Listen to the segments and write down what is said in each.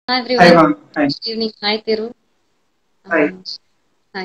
Hi Hi, everyone. ma'am. Hi. Good evening. Hi Thiru. Hi. Um, hi.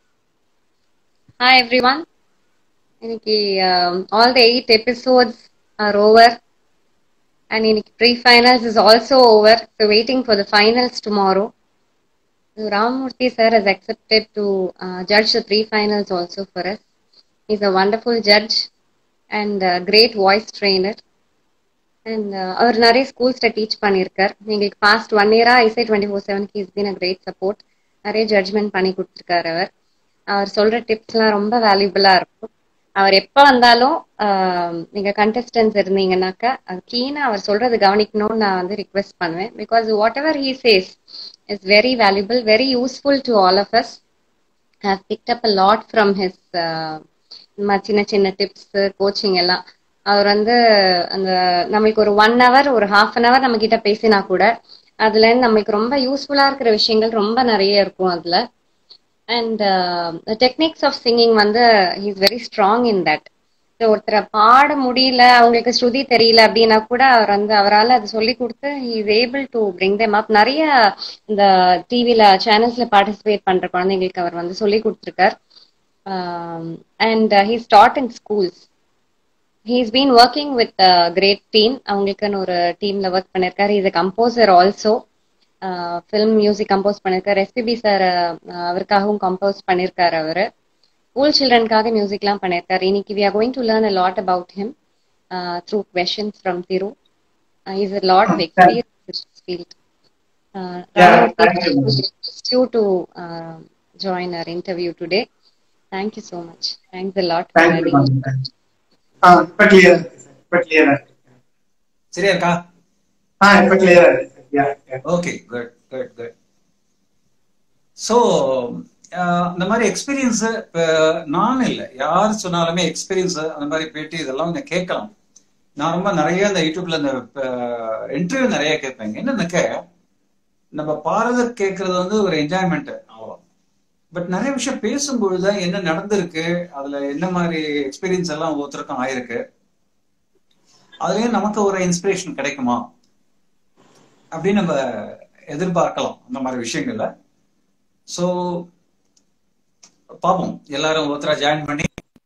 Hi everyone. இன்னைக்கு um, all the eight episodes are over and இன்னைக்கு pre-finals is also over. So waiting for the finals tomorrow. So Ramamurthy sir has accepted to uh, judge the pre-finals also for us. He's a wonderful judge and a great voice trainer. And அவர் நிறைய ஸ்கூல்ஸ்ல teach பண்ணியிருக்கார் எங்களுக்கு past one இயரா ஐசை twenty four செவன்க்கு is been a great support நிறைய judgement பண்ணி கொடுத்துருக்காரு அவர் அவர் சொல்ற டிப்ஸ்லாம் ரொம்ப வேல்யூபிளா இருக்கும் அவர் எப்போ வந்தாலும் ஆஹ், நீங்க கண்டஸ்டன்ஸ் இருந்தீங்கன்னாக்கா அது கீனா அவர் சொல்றது கவனிக்கணும்னு நான் வந்து ரிக்வெஸ்ட் பண்ணுவேன் because whatever he says is very valuable very useful to all of us have picked up a lot from his uh, ம- சின்ன சின்ன டிப்ஸ் கோச்சிங் எல்லாம் அவர் வந்து அந்த நம்மளுக்கு ஒரு ஒன் ஹவர் ஒரு ஹாஃப் அன் ஹவர் நம்ம கிட்ட பேசினா கூட அதுல இருந்து நம்மளுக்கு ரொம்ப யூஸ்ஃபுல்லா இருக்கிற விஷயங்கள் ரொம்ப நிறைய இருக்கும் அதுல அண்ட் டெக்னிக்ஸ் ஆஃப் சிங்கிங் வந்து is very strong in that ஒருத்தரை பாட முடியல அவங்களுக்கு ஸ்ருதி தெரியல அப்படின்னா கூட அவர் வந்து அவரால் அது சொல்லி கொடுத்து is able to bring them up நிறைய இந்த டிவில சேனல்ஸ்ல பார்ட்டிசிபேட் பண்ற குழந்தைங்களுக்கு அவர் வந்து சொல்லி கொடுத்துருக்கார் and he's taught in schools he's been working with great team அவங்களுக்குன்னு ஒரு டீம்ல ஒர்க் பண்ணிருக்காரு is a composer also film music compose பண்ணிருக்காரு எஸ்பிபி சார் அவருக்காகவும் கம்போஸ் பண்ணிருக்காரு அவரு ஸ்கூல் சில்ட்ரனுக்காக மியூசிக்லாம் பண்ணிருக்காரு இன்னைக்கு we are going to learn a lot about him through questions from Thiru is a lot of experience field Yeah, thank you, ma'am. you to uh, join our interview today. Thank you so much. Thanks a lot for Thank you, having ma'am. me. ஆ இப்ப clear இருக்கு sir இப்ப clear இருக்கு சரியா இருக்கா ஆ இப்ப clear இருக்கு sir yeah yeah okay good good good so இந்த மாதிரி எக்ஸ்பீரியன்ஸ் இப்போ நான் இல்லை யார் சொன்னாலுமே எக்ஸ்பீரியன்ஸ் அந்த மாதிரி போயிட்டு இதெல்லாம் கொஞ்சம் கேட்கலாம் நான் ரொம்ப நிறைய இந்த யூடியூப்ல இந்த இன்டர்வியூ நிறைய கேட்பேங்க என்னன்னாக்க நம்ம பாடுறத கேட்கறது வந்து ஒரு என்ஜாய்மெண்ட் அவ்வளோ பட் நிறைய விஷயம் பேசும்பொழுது என்ன நடந்திருக்கு அதுல என்ன மாதிரி எக்ஸ்பீரியன்ஸ் எல்லாம் ஒவ்வொருத்தருக்கும் ஆயிருக்கு அதுலயும் நமக்கு ஒரு இன்ஸ்பிரேஷன் கிடைக்குமா அப்படின்னு நம்ம எதிர்பார்க்கலாம் அந்த மாதிரி விஷயங்கள்ல ஸோ பார்ப்போம் எல்லாரும் ஒருத்தரா ஜாயின் பண்ணி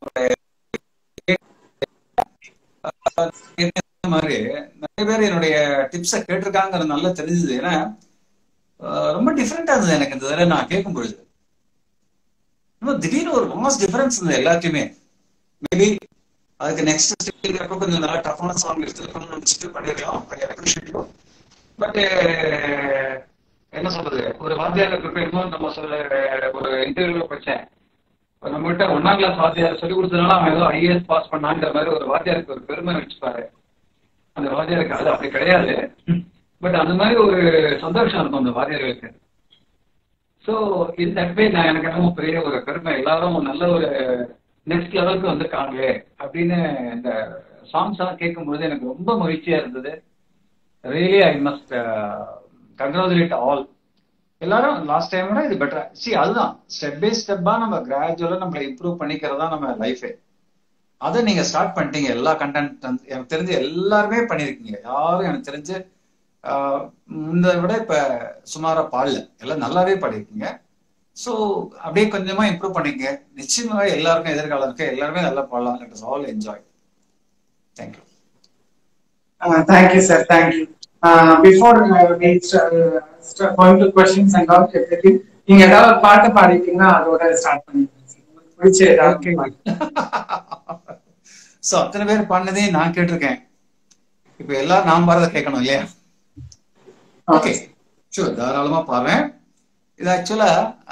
இந்த மாதிரி நிறைய பேர் என்னுடைய டிப்ஸை கேட்டிருக்காங்கிறது நல்லா தெரிஞ்சது ஏன்னா அஹ், ரொம்ப டிஃப்ரெண்டா இருந்தது எனக்கு இந்த தடவை நான் கேட்கும் பொழுது ரொம்ப திடீர்னு ஒரு மாஸ் டிஃபரன்ஸ் இருந்தது எல்லாத்தையுமே மேபி அதுக்கு நெக்ஸ்ட் ஸ்டேஜ் அப்போ கொஞ்சம் நல்லா டஃப்பான சாங் எடுத்துருக்கணும்னு நினைச்சிட்டு பண்ணிருக்கலாம் பட் என்ன சொல்றது ஒரு வாத்தியார் இன்னும் நம்ம சொல்ல ஒரு இன்டர்வியூல படிச்சேன் இப்ப நம்ம கிட்ட ஒன்னாம் கிளாஸ் வாத்தியார் சொல்லி கொடுத்ததுனால அவன் ஏதோ ஐஏஎஸ் பாஸ் பண்ணாங்கிற மாதிரி ஒரு வாத்தியாருக்கு ஒரு பெருமை வச்சுப்பாரு அந்த வாத்தியாருக்கு அது அப்படி கிடையாது பட் அந்த மாதிரி ஒரு சந்தோஷம் இருக்கும் அந்த வாத்தியார்களுக்கு ஸோ இந்த வே நான் எனக்கு என்னமோ பெரிய ஒரு பெருமை எல்லாரும் நல்ல ஒரு நெக்ஸ்ட் லெவலுக்கு வந்திருக்காங்களே அப்படின்னு இந்த சாங்ஸ் எல்லாம் கேட்கும்பொழுது எனக்கு ரொம்ப மகிழ்ச்சியா இருந்தது really I must congratulate all எல்லாரும் லாஸ்ட் டைம் விட இது பெட்டரா சி அதுதான் ஸ்டெப் பை ஸ்டெப்பா நம்ம கிராஜுவலா நம்மளை இம்ப்ரூவ் பண்ணிக்கிறதா நம்ம லைஃபே அதை நீங்க ஸ்டார்ட் பண்ணிட்டீங்க எல்லா கண்டென்ட் எனக்கு தெரிஞ்சு எல்லாருமே பண்ணிருக்கீங்க யாரும் எனக்கு தெரிஞ்சு ஆஹ், முன்னை விட இப்ப சுமாரா பாடல எல்லாம் நல்லாவே பாடிருக்கீங்க ஸோ அப்படியே கொஞ்சமா இம்ப்ரூவ் பண்ணிக்க நிச்சயமாக எல்லாருக்கும் எதிர்காலம் இருக்கு எல்லாருமே நல்லா பாடலாம் let us all enjoy thank you Uh, thank you, sir. Thank you. Uh, before uh, we start, uh, start going to questions and all, everything, நீங்க ஏதாவது ஒரு பாட்டு பாடிட்டீங்கன்னா அதோட ஸ்டார்ட் பண்ணிடுங்க sir. உங்களுக்கு பிடிச்ச ஏதாவது ஒரு பாட்டு. ஸோ அத்தனை பேர் பண்ணதையும் நான் கேட்டிருக்கேன் இப்போ எல்லாரும் நான் பாடுறத கேட்கணும் இல்லையா ஓகே ஷூர் தாராளமா பாடுறேன் இது ஆக்சுவலா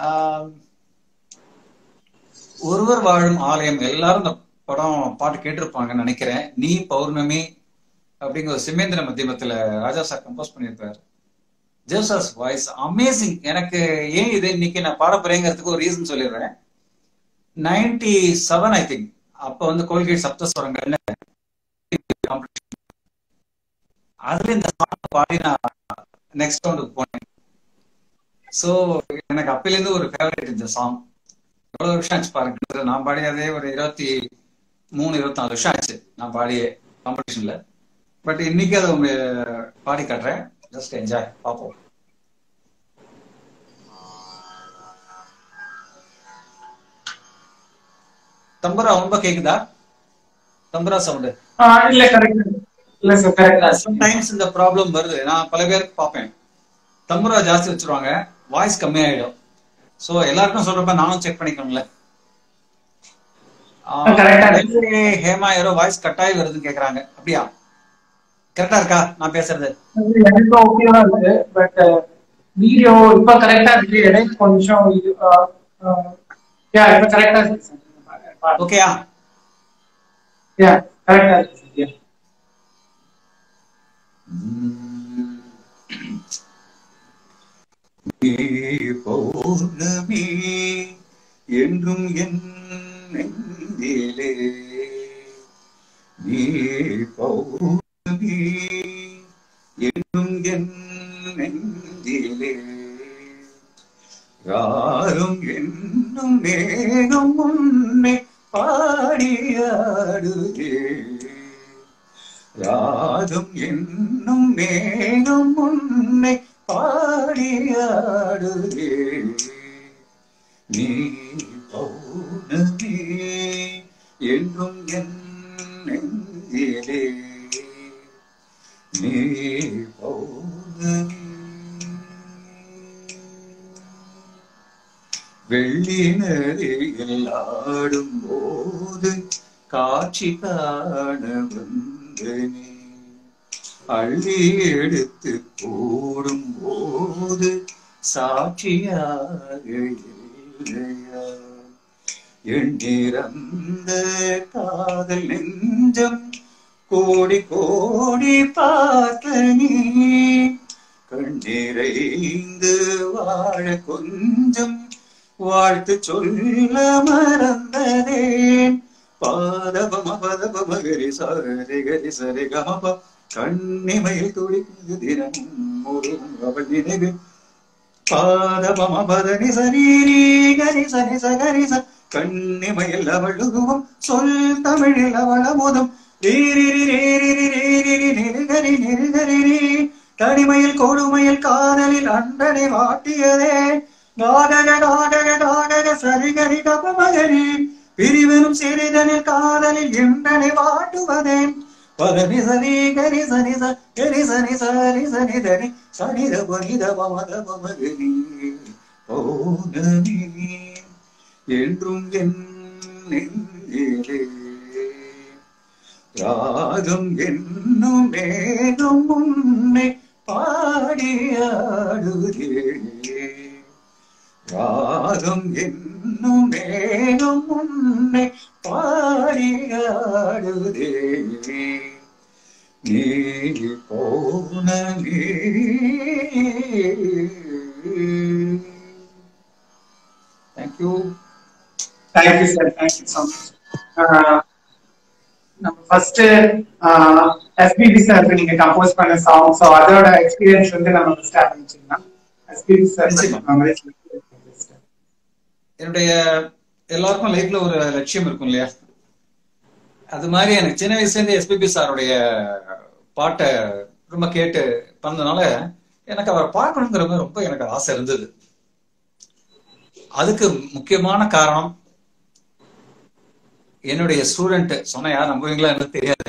ஒருவர் வாழும் ஆலயம் எல்லாரும் இந்த படம் பாட்டு கேட்டிருப்பாங்கன்னு நினைக்கிறேன் நீ பௌர்ணமி அப்படிங்கிற ஒரு சிமேந்திர மத்தியமத்துல ராஜா சார் கம்போஸ் பண்ணியிருப்பாரு ஜேசாஸ் வாய்ஸ் அமேசிங் எனக்கு ஏன் இது இன்னைக்கு நான் பாட போறேங்கிறதுக்கு ஒரு ரீசன் சொல்லிடுறேன் நைன்டி செவன் ஐ திங்க் அப்ப வந்து கோல்கேட் சப்தஸ்வரங்கள்னு competition. அதுல இந்த சாங் பாடி நான் நெக்ஸ்ட் ரவுண்டுக்கு போனேன் ஸோ எனக்கு அப்பிலேருந்து ஒரு ஃபேவரட் இந்த சாங் எவ்வளவு வருஷம் ஆச்சு பாருங்க நான் பாடியதே ஒரு இருபத்தி மூணு இருபத்தி நாலு வருஷம் ஆச்சு நான் பாடியே காம்படிஷன்ல பட் இன்னைக்கு அதை உங்க பாடி காட்டுறேன் ஜஸ்ட் என்ஜாய் பார்ப்போம் தம்பரா ரொம்ப கேக்குதா தம்பரா சவுண்டு ஆஹ் இல்ல கரெக்ட் இல்ல சார் கரெக்டா சம்டைம்ஸ் இந்த ப்ராப்ளம் வருது நான் பல பேருக்கு பார்ப்பேன் தம்புரா ஜாஸ்தி வச்சிருவாங்க வாய்ஸ் கம்மியாயிடும் சோ எல்லாருக்கும் சொல்றப்ப நானும் செக் பண்ணிக்கணும்ல ஆஹ், correct ஆ இருக்கு. டெல்லி ஹேமா யாரோ வாய்ஸ் கட்டாயி வருதுன்னு கேக்குறாங்க அப்படியா கரெக்டா இருக்கா நான் பேசுறது எனக்கு ஓகேவா இருக்கு பட் வீடியோ இப்ப கரெக்டா இருக்கு இடையில கொஞ்சம் இது யா இப்ப கரெக்டா இருக்கு சார் ஓகேயா யா கரெக்டா இருக்கு சார் யா நீ பௌர்ணமி என்றும் என் நெஞ்சிலே நீ பௌர்ணமி என்றும் என் நெஞ்சிலே யாரும் என்னும் நேரம் உன்னை பாடியாடுதே ராகம் என்னும் மேகம் உன்னை பாடியாடுதே நீ பௌர்ணமி என்றும் என் நெஞ்சிலே நீ பௌர்ணமி வெள்ளி நதியில் ஆடும் போது காட்சி காண வந்தனே அள்ளி எடுத்து போடும் போது சாட்சியாக இல்லையா எண்ணிறந்த காதல் நெஞ்சம் கோடி கோடி பார்த்த நீ கண்ணீரைந்து வாழ கொஞ்சம் வாழ்த்து சொல்ல மறந்ததேன் பாதபம பதபம கரி சரி கரி சரி கமப கண்ணிமையில் துடிக்குது தினமும் ஒரு அவள் நினைவு பாதபம பதனி சரி கரி சரி சகரி ச கண்ணிமையில் அவள் உருவம் சொல் தமிழில் அவள் அமுதம் ரீரிரி ரீரிரி ரீரிரி நெருகரி நெருகரி தனிமையில் கொடுமையில் காதலில் அண்டனை வாட்டியதே காகக காகக காகக சரிகரி கபமகரி பிரிவனும் சிறிதனில் காதலில் எண்டனை வாட்டுவதே பதனி சரி கரி சனி ச கரி சனி சரி சனி தனி சனி தப நித மத மகரி பௌர்ணமி என்றும் என் நெஞ்சிலே ராகம் என்னும் மேகம் உன்னை பாடியாடுதே ராகம் என்னும் மேகம் உன்னை பாடியாடுதே நீ போன thank you thank you sir thank you so much நம்ம ஃபர்ஸ்ட் எஸ்பிபி சார் நீங்க கம்போஸ் பண்ண சாங் ஸோ அதோட எக்ஸ்பீரியன்ஸ் வந்து நம்ம ஃபர்ஸ்ட் ஆரம்பிச்சிடலாம் எஸ்பிபி சார் நிச்சயமா. என்னுடைய எல்லாருக்கும் லைஃப்ல ஒரு லட்சியம் இருக்கும் இல்லையா அது மாதிரி எனக்கு சின்ன வயசுல இருந்து எஸ்பிபி சாருடைய பாட்டை ரொம்ப கேட்டு பண்ணதுனால எனக்கு அவரை பார்க்கணுங்கிற மாதிரி ரொம்ப எனக்கு ஆசை இருந்தது அதுக்கு முக்கியமான காரணம் என்னுடைய ஸ்டூடெண்ட் சொன்ன யார் நம்புவீங்களா எனக்கு தெரியாது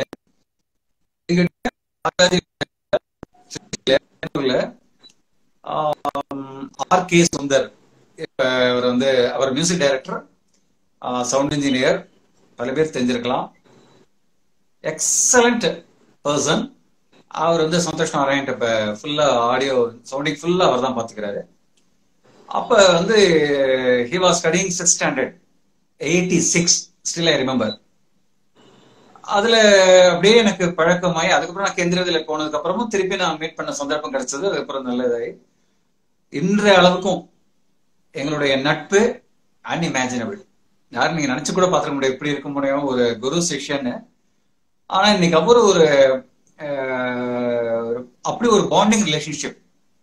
ஆர் கே சுந்தர் இப்ப அவர் வந்து அவர் மியூசிக் டைரக்டர் சவுண்ட் இன்ஜினியர் பல பேர் தெரிஞ்சிருக்கலாம் எக்ஸலண்ட் பர்சன் அவர் வந்து சந்தோஷ் நாராயண் இப்ப ஃபுல்லா ஆடியோ சவுண்டிங் ஃபுல்லா அவர் தான் பாத்துக்கிறாரு அப்ப வந்து he was studying six standard eighty six still I remember அதுல அப்படியே எனக்கு பழக்கமாயி அதுக்கப்புறம் நான் கேந்திரவில போனதுக்கு அப்புறமும் திருப்பி நான் மீட் பண்ண சந்தர்ப்பம் கிடைச்சது அதுக்கப்புறம் நல்லதாயி இன்றைய அளவுக்கும் எங்களுடைய நட்பு அன்இமேஜினபிள் யாரும் நீங்க நினைச்சு கூட பார்த்துக்க முடியாது எப்படி இருக்க முடியும் ஒரு குரு சிஷ்யன்னு ஆனா இன்னைக்கு அவரு ஒரு அஹ், ஒரு- அப்படி ஒரு பாண்டிங் ரிலேஷன்ஷிப்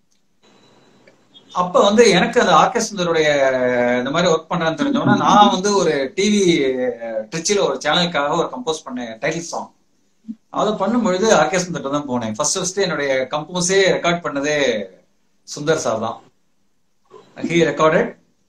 அப்ப வந்து எனக்கு அந்த ஆர்கெஸ்ட்ரருடைய இந்த மாதிரி ஒர்க் பண்றேன்னு தெரிஞ்சோன்னா நான் வந்து ஒரு டிவி ட்ரிச்சில ஒரு சேனலுக்காக ஒரு கம்போஸ் பண்ணேன் டைட்டில் சாங் அதை பண்ணும் பொழுது ஆர்கெஸ்ட்ரா தான் போனேன் ஃபர்ஸ்ட் ஃபர்ஸ்ட் என்னுடைய கம்போஸே ரெக்கார்ட் பண்ணதே சுந்தர் சார் தான் ஹி ரெக்கார்டட்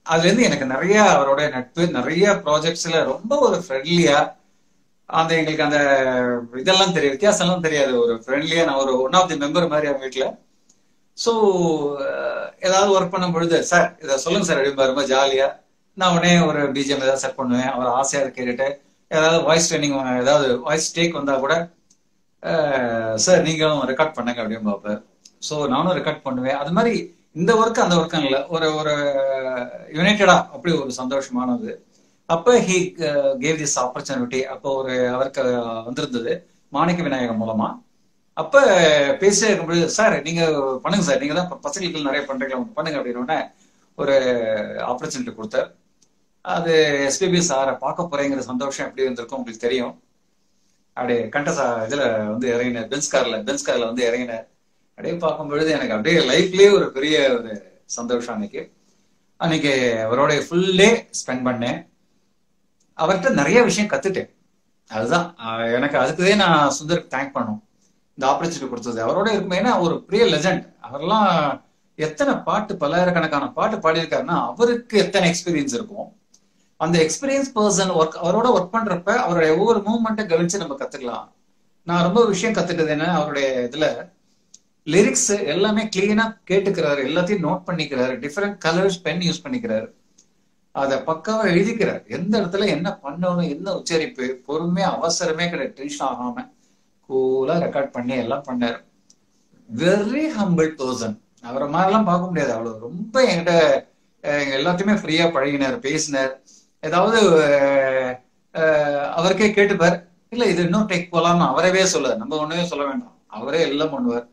அதுல இருந்து எனக்கு நிறைய அவரோட நட்பு நிறைய ப்ராஜெக்ட்ஸ்ல ரொம்ப ஒரு ஃப்ரெண்ட்லியா அந்த எங்களுக்கு அந்த இதெல்லாம் தெரியும் வித்தியாசம்லாம் தெரியாது ஒரு ஃப்ரெண்ட்லியா நான் ஒரு ஒன் ஆஃப் தி மெம்பர் மாதிரி அவங்க வீட்டுல ஸோ ஏதாவது ஒர்க் பண்ணும் பொழுது சார் இதை சொல்லுங்க சார் அப்படிம்பா ரொம்ப ஜாலியா நான் உடனே ஒரு பிஜிஎம் ஏதாவது செட் பண்ணுவேன் அவர் ஆசையா அதை கேட்டுட்டு ஏதாவது வாய்ஸ் ட்ரைனிங் ஏதாவது வாய்ஸ் டேக் வந்தா கூட சார் நீங்களும் ரெக்கார்ட் பண்ணுங்க அப்படின்னு பார்ப்பேன் ஸோ நானும் ரெக்கார்ட் பண்ணுவேன் அது மாதிரி இந்த ஒர்க் அந்த ஒர்க்கும் இல்லை ஒரு ஒரு யுனைடடா அப்படி ஒரு சந்தோஷமானது அப்போ ஹி கேவ் திஸ் ஆப்பர்ச்சுனிட்டி அப்போ ஒரு அவருக்கு வந்திருந்தது மாணிக்க விநாயகம் மூலமா அப்ப பேசிட்டே இருக்கும்போது சார் நீங்க பண்ணுங்க சார் நீங்க தான் பசங்களுக்கு நிறைய பண்றீங்க பண்ணுங்க அப்படின்னு ஒரு ஆப்பர்ச்சுனிட்டி கொடுத்தார் அது எஸ்பிபி சாரை பார்க்க போறேங்கிற சந்தோஷம் எப்படி வந்திருக்கும் உங்களுக்கு தெரியும் அப்படியே கண்டசா இதுல வந்து இறங்கினார் பென்ஸ் கார்ல பென்ஸ் கார்ல வந்து இறங்கினார் அப்படியே பார்க்கும் பொழுது எனக்கு அப்படியே லைஃப்லயே ஒரு பெரிய ஒரு சந்தோஷம் அன்னைக்கு அன்னைக்கு அவரோட ஃபுல் டே ஸ்பெண்ட் பண்ணேன் அவர்கிட்ட நிறைய விஷயம் கத்துட்டேன் அதுதான் எனக்கு அதுக்குதே நான் சுந்தருக்கு தேங்க் பண்ணும் இந்த ஆப்பர்ச்சுனிட்டி கொடுத்தது அவரோட இருக்கும் ஏன்னா ஒரு பெரிய லெஜண்ட் அவரெல்லாம் எத்தனை பாட்டு பல்லாயிரக்கணக்கான பாட்டு பாடியிருக்காருன்னா அவருக்கு எத்தனை எக்ஸ்பீரியன்ஸ் இருக்கும் அந்த எக்ஸ்பீரியன்ஸ் பர்சன் ஒர்க் அவரோட ஒர்க் பண்றப்ப அவருடைய ஒவ்வொரு மூவ்மெண்ட்டை கவனிச்சு நம்ம கத்துக்கலாம் நான் ரொம்ப விஷயம் கத்துக்கிட்டது என்ன அவருடைய இதுல லிரிக்ஸ் எல்லாமே கிளீனா கேட்டுக்கிறாரு எல்லாத்தையும் நோட் பண்ணிக்கிறாரு டிஃப்ரெண்ட் கலர்ஸ் பென் யூஸ் பண்ணிக்கிறாரு அதை பக்காவா எழுதிக்கிறார் எந்த இடத்துல என்ன பண்ணணும் என்ன உச்சரிப்பு பொறுமையா அவசரமே கிடையாது டென்ஷன் ஆகாம கூலா ரெக்கார்ட் பண்ணி எல்லாம் பண்ணாரு வெரி ஹம்பிள் பர்சன் அவரை மாதிரிலாம் பார்க்க முடியாது அவ்வளவு ரொம்ப என்கிட்ட எல்லாத்தையுமே ஃப்ரீயா பழகினார் பேசினார் ஏதாவது அவருக்கே கேட்டுப்பார் இல்ல இது இன்னும் டேக் போலாம்னு அவரவே சொல்லுவார் நம்ம ஒண்ணுமே சொல்ல வேண்டாம் அவரே எல்லாம் பண்ணுவார்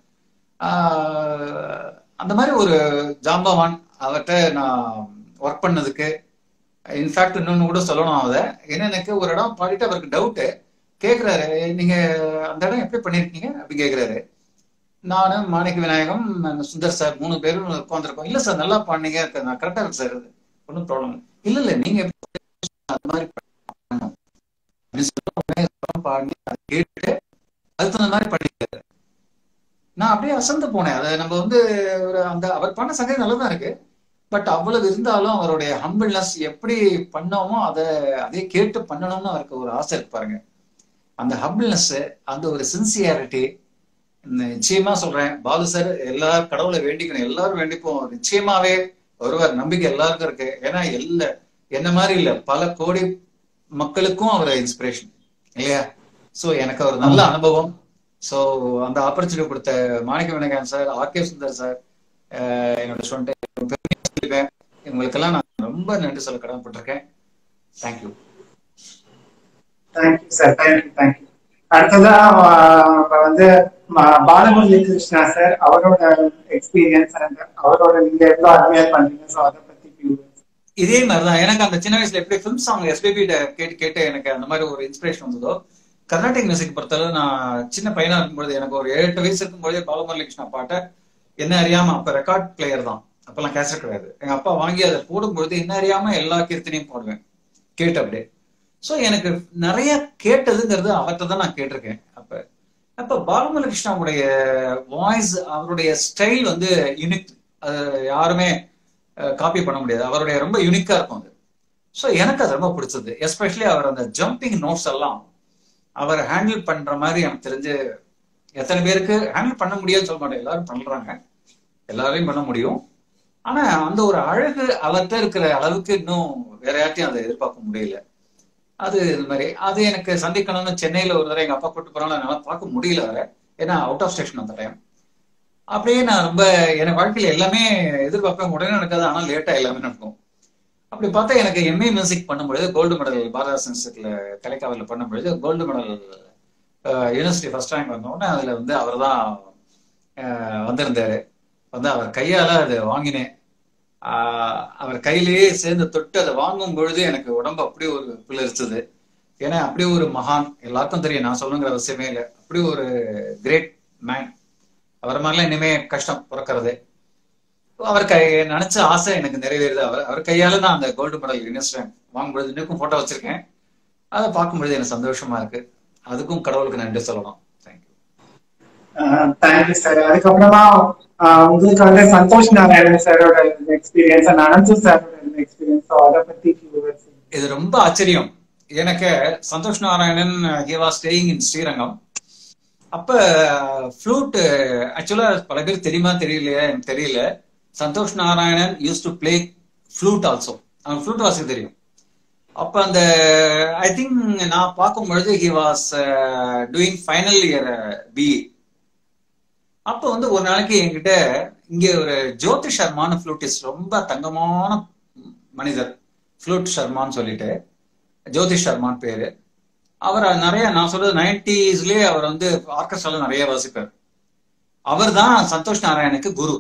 அந்த மாதிரி ஒரு ஜாம்பவான் அவர்கிட்ட நான் ஒர்க் பண்ணதுக்கு இன்ஃபேக்ட் இன்னொன்னு கூட சொல்லணும் அதை ஏன்னா எனக்கு ஒரு இடம் பாடிட்டு அவருக்கு டவுட்டு கேட்குறாரு நீங்க அந்த இடம் எப்படி பண்ணிருக்கீங்க அப்படின்னு கேட்குறாரு நானும் மாணிக்க விநாயகம் சுந்தர் சார் மூணு பேரும் உட்காந்துருக்கோம் இல்ல சார் நல்லா பாடினீங்க நான் கரெக்டா இருக்கு சார் ஒன்றும் ப்ராப்ளம் இல்ல இல்ல நீங்க அது மாதிரி பாடி அதை கேட்டு அதுக்கு தகுந்த மாதிரி பண்ணிக்கிறாரு நான் அப்படியே அசந்து போனேன் அதை நம்ம வந்து ஒரு அந்த அவர் பண்ண சங்கதி நல்லதான் இருக்கு பட் அவ்வளவு இருந்தாலும் அவருடைய ஹம்பிள்னஸ் எப்படி பண்ணோமோ அதை அதே கேட்டு பண்ணணும்னு அவருக்கு ஒரு ஆசை இருக்கு பாருங்க அந்த ஹம்பிள்னஸ் அந்த ஒரு சின்சியாரிட்டி நிச்சயமா சொல்றேன் பாலு சார் எல்லா கடவுளை வேண்டிக்கணும் எல்லாரும் வேண்டிப்போம் நிச்சயமாவே ஒருவர் நம்பிக்கை எல்லாருக்கும் இருக்கு ஏன்னா எல்லா என்ன மாதிரி இல்ல பல கோடி மக்களுக்கும் அவர் இன்ஸ்பிரேஷன் இல்லையா சோ எனக்கு ஒரு நல்ல அனுபவம் சோ அந்த ஆப்பர்ச்சுனிட்டி கொடுத்த Manikka Vinayagan sir R K Sundar sir என்னோட ஸ்டூடெண்ட் சொல்லிப்பேன் இவங்களுக்கெல்லாம் நான் ரொம்ப நன்றி சொல்ல கடமைப்பட்டிருக்கேன் thank you thank you sir thank you thank you அடுத்ததா வந்து பாலமுரளி கிருஷ்ணா சார் அவரோட எக்ஸ்பீரியன்ஸ் அவரோட நீங்க எவ்வளவு அருமையா பண்றீங்க ஸோ அதை பத்தி இதே மாதிரிதான் எனக்கு அந்த சின்ன வயசுல எப்படி ஃபிலிம் சாங் எஸ்பிபி கேட்டு கேட்டு எனக்கு அந்த மாதிரி ஒரு இன்ஸ்பிரேஷன் வந்ததோ கர்நாடிக் மியூசிக் பொறுத்தளவு நான் சின்ன பையனா இருக்கும்போது எனக்கு ஒரு எட்டு வயசு இருக்கும்போதே பாலமுரளி கிருஷ்ணா பாட்டை என்ன அறியாம அப்ப ரெக்கார்ட் பிளேயர் தான் அப்பெல்லாம் கேசட் கிடையாது எங்க அப்பா வாங்கி அதை போடும்பொழுது என்ன அறியாம எல்லா கீர்த்தனையும் போடுவேன் கேட்டு அப்படியே ஸோ எனக்கு நிறைய கேட்டதுங்கிறது அவர்கிட்ட தான் நான் கேட்டிருக்கேன் அப்ப அப்ப பாலமுரளி கிருஷ்ணாவுடைய வாய்ஸ் அவருடைய ஸ்டைல் வந்து யூனிக் அது யாருமே காப்பி பண்ண முடியாது அவருடைய ரொம்ப யூனிக்கா இருக்கும் அது ஸோ எனக்கு அது ரொம்ப பிடிச்சது எஸ்பெஷலி அவர் அந்த ஜம்பிங் நோட்ஸ் எல்லாம் அவர் ஹேண்டில் பண்ற மாதிரி எனக்கு தெரிஞ்சு எத்தனை பேருக்கு ஹேண்டில் பண்ண முடியாதுன்னு சொல்ல மாட்டேன் எல்லாரும் பண்றாங்க எல்லாரையும் பண்ண முடியும் ஆனா அந்த ஒரு அழகு அவர்கிட்ட இருக்கிற அளவுக்கு இன்னும் வேற யார்ட்டையும் அதை எதிர்பார்க்க முடியல அது இது மாதிரி அது எனக்கு சந்திக்கணும்னு சென்னையில ஒரு தடவை எங்க அப்பா கூட்டு போறாங்க என்னால பார்க்க முடியல வர ஏன்னா அவுட் ஆஃப் ஸ்டேஷன் அந்த டைம் அப்படியே நான் ரொம்ப என் வாழ்க்கையில எல்லாமே எதிர்பார்ப்பேன் உடனே நடக்காது ஆனால் லேட்டா எல்லாமே நடக்கும் அப்படி பார்த்தா எனக்கு எம்ஏ மியூசிக் பண்ணும்பொழுது கோல்டு மெடல் பாரதாசன் இன்ஸ்டியூட்ல கலைக்காவலில் பண்ணும்பொழுது gold medal university first rank வந்தோடனே அதுல வந்து அவர் தான் வந்திருந்தாரு வந்து அவர் கையால அதை வாங்கினேன் அவர் கையிலேயே சேர்ந்து தொட்டு அதை வாங்கும் பொழுது எனக்கு உடம்பு அப்படியே ஒரு பிள்ளரிச்சது ஏன்னா அப்படியே ஒரு மகான் எல்லாருக்கும் தெரியும் நான் சொல்லுங்கிற அவசியமே இல்லை அப்படி ஒரு கிரேட் மேன் அவர் மாதிரிலாம் இனிமே கஷ்டம் பிறக்கிறது அவர் கை நினைச்ச ஆசை எனக்கு நிறைவேறுது அவர் அவர் கையால நான் அந்த கோல்டு மெடல் யூனிவர்சிட்டி வாங்கும்பொழுது இன்னும் போட்டோ வச்சிருக்கேன் அதை பார்க்கும்பொழுது எனக்கு சந்தோஷமா இருக்கு அதுக்கும் கடவுளுக்கு நன்றி சொல்லணும் தேங்க்யூ தேங்க்யூ சார் அதுக்கப்புறமா உங்களுக்கு வந்து சந்தோஷ் நாராயணன் சாரோட எக்ஸ்பீரியன்ஸ் அனந்து சாரோட இருந்த எக்ஸ்பீரியன்ஸ் அதை பத்தி few words. இது ரொம்ப ஆச்சரியம் எனக்கு Santhosh Narayanan he was staying in Srirangam அப்ப ஃப்ளூட் ஆக்சுவலா பல பேர் தெரியுமா தெரியலையா எனக்கு தெரியல Santhosh Narayanan used to play flute also அவன் ஃப்ளூட் வாசிக்க தெரியும் அப்ப அந்த ஐ திங்க் நான் பார்க்கும் பொழுது he was doing final year BE அப்ப வந்து ஒரு நாளைக்கு என்கிட்ட இங்க ஒரு ஜோதி சர்மான்னு ஃப்ளூட்டிஸ்ட் ரொம்ப தங்கமான மனிதர் ஃப்ளூட் சர்மான்னு சொல்லிட்டு ஜோதி சர்மான் பேரு அவர் நிறைய நான் சொல்றது நைன்டிஸ்லயே அவர் வந்து ஆர்கெஸ்ட்ரால நிறைய வாசிப்பார் அவர் தான் சந்தோஷ் நாராயணுக்கு குரு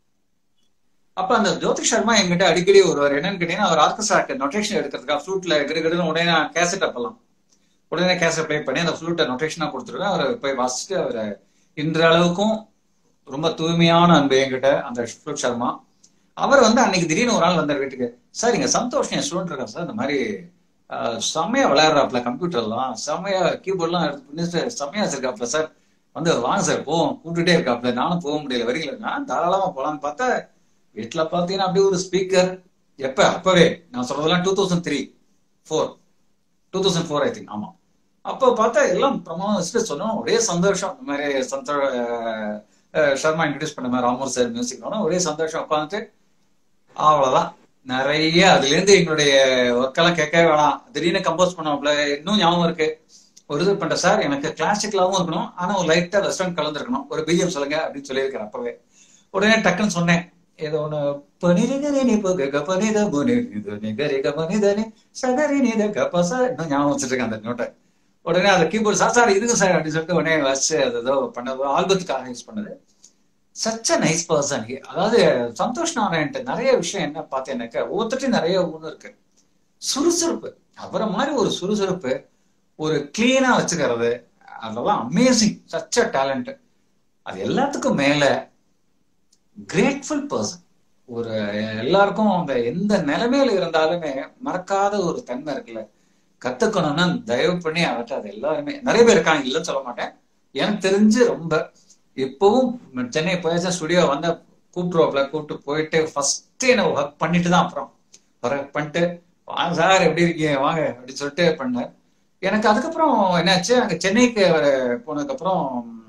அப்ப அந்த ஜோதி சர்மா என்கிட்ட அடிக்கடி வருவார் என்னன்னு கேட்டீங்கன்னா அவர் ஆர்கெஸ்ட்ராக்கு நொட்டேஷன் எடுக்கிறதுக்காக ஃப்ளூட்ல கிடுகிடுன்னு உடனே கேசட் அப்பெல்லாம் உடனே கேசட் ப்ளே பண்ணி அந்த ஃப்ளூட்டை நொட்டேஷனா கொடுத்துருவேன் அவர் போய் வாசிச்சுட்டு அவர் இன்றளவுக்கும் ரொம்ப தூய்மையான அன்பு என்கிட்ட அந்த ஃப்ளூட் சர்மா அவர் வந்து அன்னைக்கு திடீர்னு ஒரு நாள் வந்தார் வீட்டுக்கு சார் இங்க சந்தோஷ் என் ஸ்டூடெண்ட் இருக்கா சார் இந்த மாதிரி ஆஹ், செம்மையா விளையாடுறாப்ல கம்ப்யூட்டர்லாம் செம்மையா கீபோர்ட்லாம் எடுத்து பண்ணி செம்மையா வச்சிருக்காப்ல சார் வந்து வாங்க சார் போவோம் கூப்பிட்டுட்டே இருக்காப்ல நானும் போக முடியல வரீங்களா நான் தாராளமா போலாம்னு பார்த்தா வீட்டுல பாத்தீங்கன்னா அப்படியே ஒரு ஸ்பீக்கர் எப்ப அப்பவே நான் சொல்றதெல்லாம் two thousand three four two thousand four I think ஆமா அப்போ பார்த்தா எல்லாம் பிரமாதம் வச்சுட்டு சொன்னோம் ஒரே சந்தோஷம் இந்த மாதிரி சந்தோ அஹ், அஹ், சர்மா இன்ட்ரடியூஸ் பண்ண மாதிரி ராமூர் சார் மியூசிக் ஒரே சந்தோஷம் உட்காந்துட்டு அவ்வளவுதான் நிறைய அதுல இருந்து எங்களுடைய ஒர்க்கெல்லாம் கேட்கவே வேணாம் திடீர்னு கம்போஸ் பண்ணோம்ல இன்னும் ஞாபகம் இருக்கு ஒரு இது பண்ற சார் எனக்கு கிளாசிக்கலாவும் இருக்கணும் ஆனா ஒரு லைட்டா வெஸ்டர்ன் கலந்துருக்கணும் ஒரு பிஜிஎம் சொல்லுங்க அப்படின்னு சொல்லியிருக்கிறேன் அப்பவே உடனே டக்குன்னு சொன்னேன் ஏதோ ஒண்ணு பனிரிகரி நீ பக பனித புனி இது நிகரி கபனிதனி சகரி நீத கபச இன்னும் ஞாபகம் வச்சிருக்கேன் அந்த நோட்டை உடனே அந்த கீபோர்டு சார் சார் இதுங்க சார் அப்படின்னு சொல்லிட்டு உடனே வச்சு அது ஏதோ பண்ணது ஆல்பத்துக்காக யூஸ் பண்ணது சச் அ நைஸ் பர்சன் அதாவது சந்தோஷ் நாராயண்ட்டு நிறைய விஷயம் என்ன பார்த்தேன்னாக்கா ஒவ்வொருத்தட்டையும் நிறைய ஒண்ணு இருக்கு சுறுசுறுப்பு அவரை மாதிரி ஒரு சுறுசுறுப்பு ஒரு கிளீனா வச்சுக்கிறது அதெல்லாம் அமேசிங் சச் அ டேலண்ட் அது எல்லாத்துக்கும் மேல கிரேட்ஃபுல் பர்சன் ஒரு எல்லாருக்கும் அந்த எந்த நிலைமையில இருந்தாலுமே மறக்காத ஒரு தன்மை இருக்குல்ல கத்துக்கணும்னா தயவு பண்ணி அவர்கிட்ட அது எல்லாருமே நிறைய பேர் இருக்காங்க இல்லைன்னு சொல்ல மாட்டேன் எனக்கு தெரிஞ்சு ரொம்ப இப்பவும் சென்னை போயாச்சும் ஸ்டுடியோ வந்த கூப்பிட்டுருவாப்ல கூப்பிட்டு போயிட்டு ஃபர்ஸ்ட் என்ன ஒர்க் பண்ணிட்டு தான் அப்புறம் ஒர்க் பண்ணிட்டு வாங்க சார் எப்படி இருக்கீங்க வாங்க அப்படின்னு சொல்லிட்டு பண்ணேன் எனக்கு அதுக்கப்புறம் என்னாச்சு அங்க சென்னைக்கு அவர் போனதுக்கப்புறம்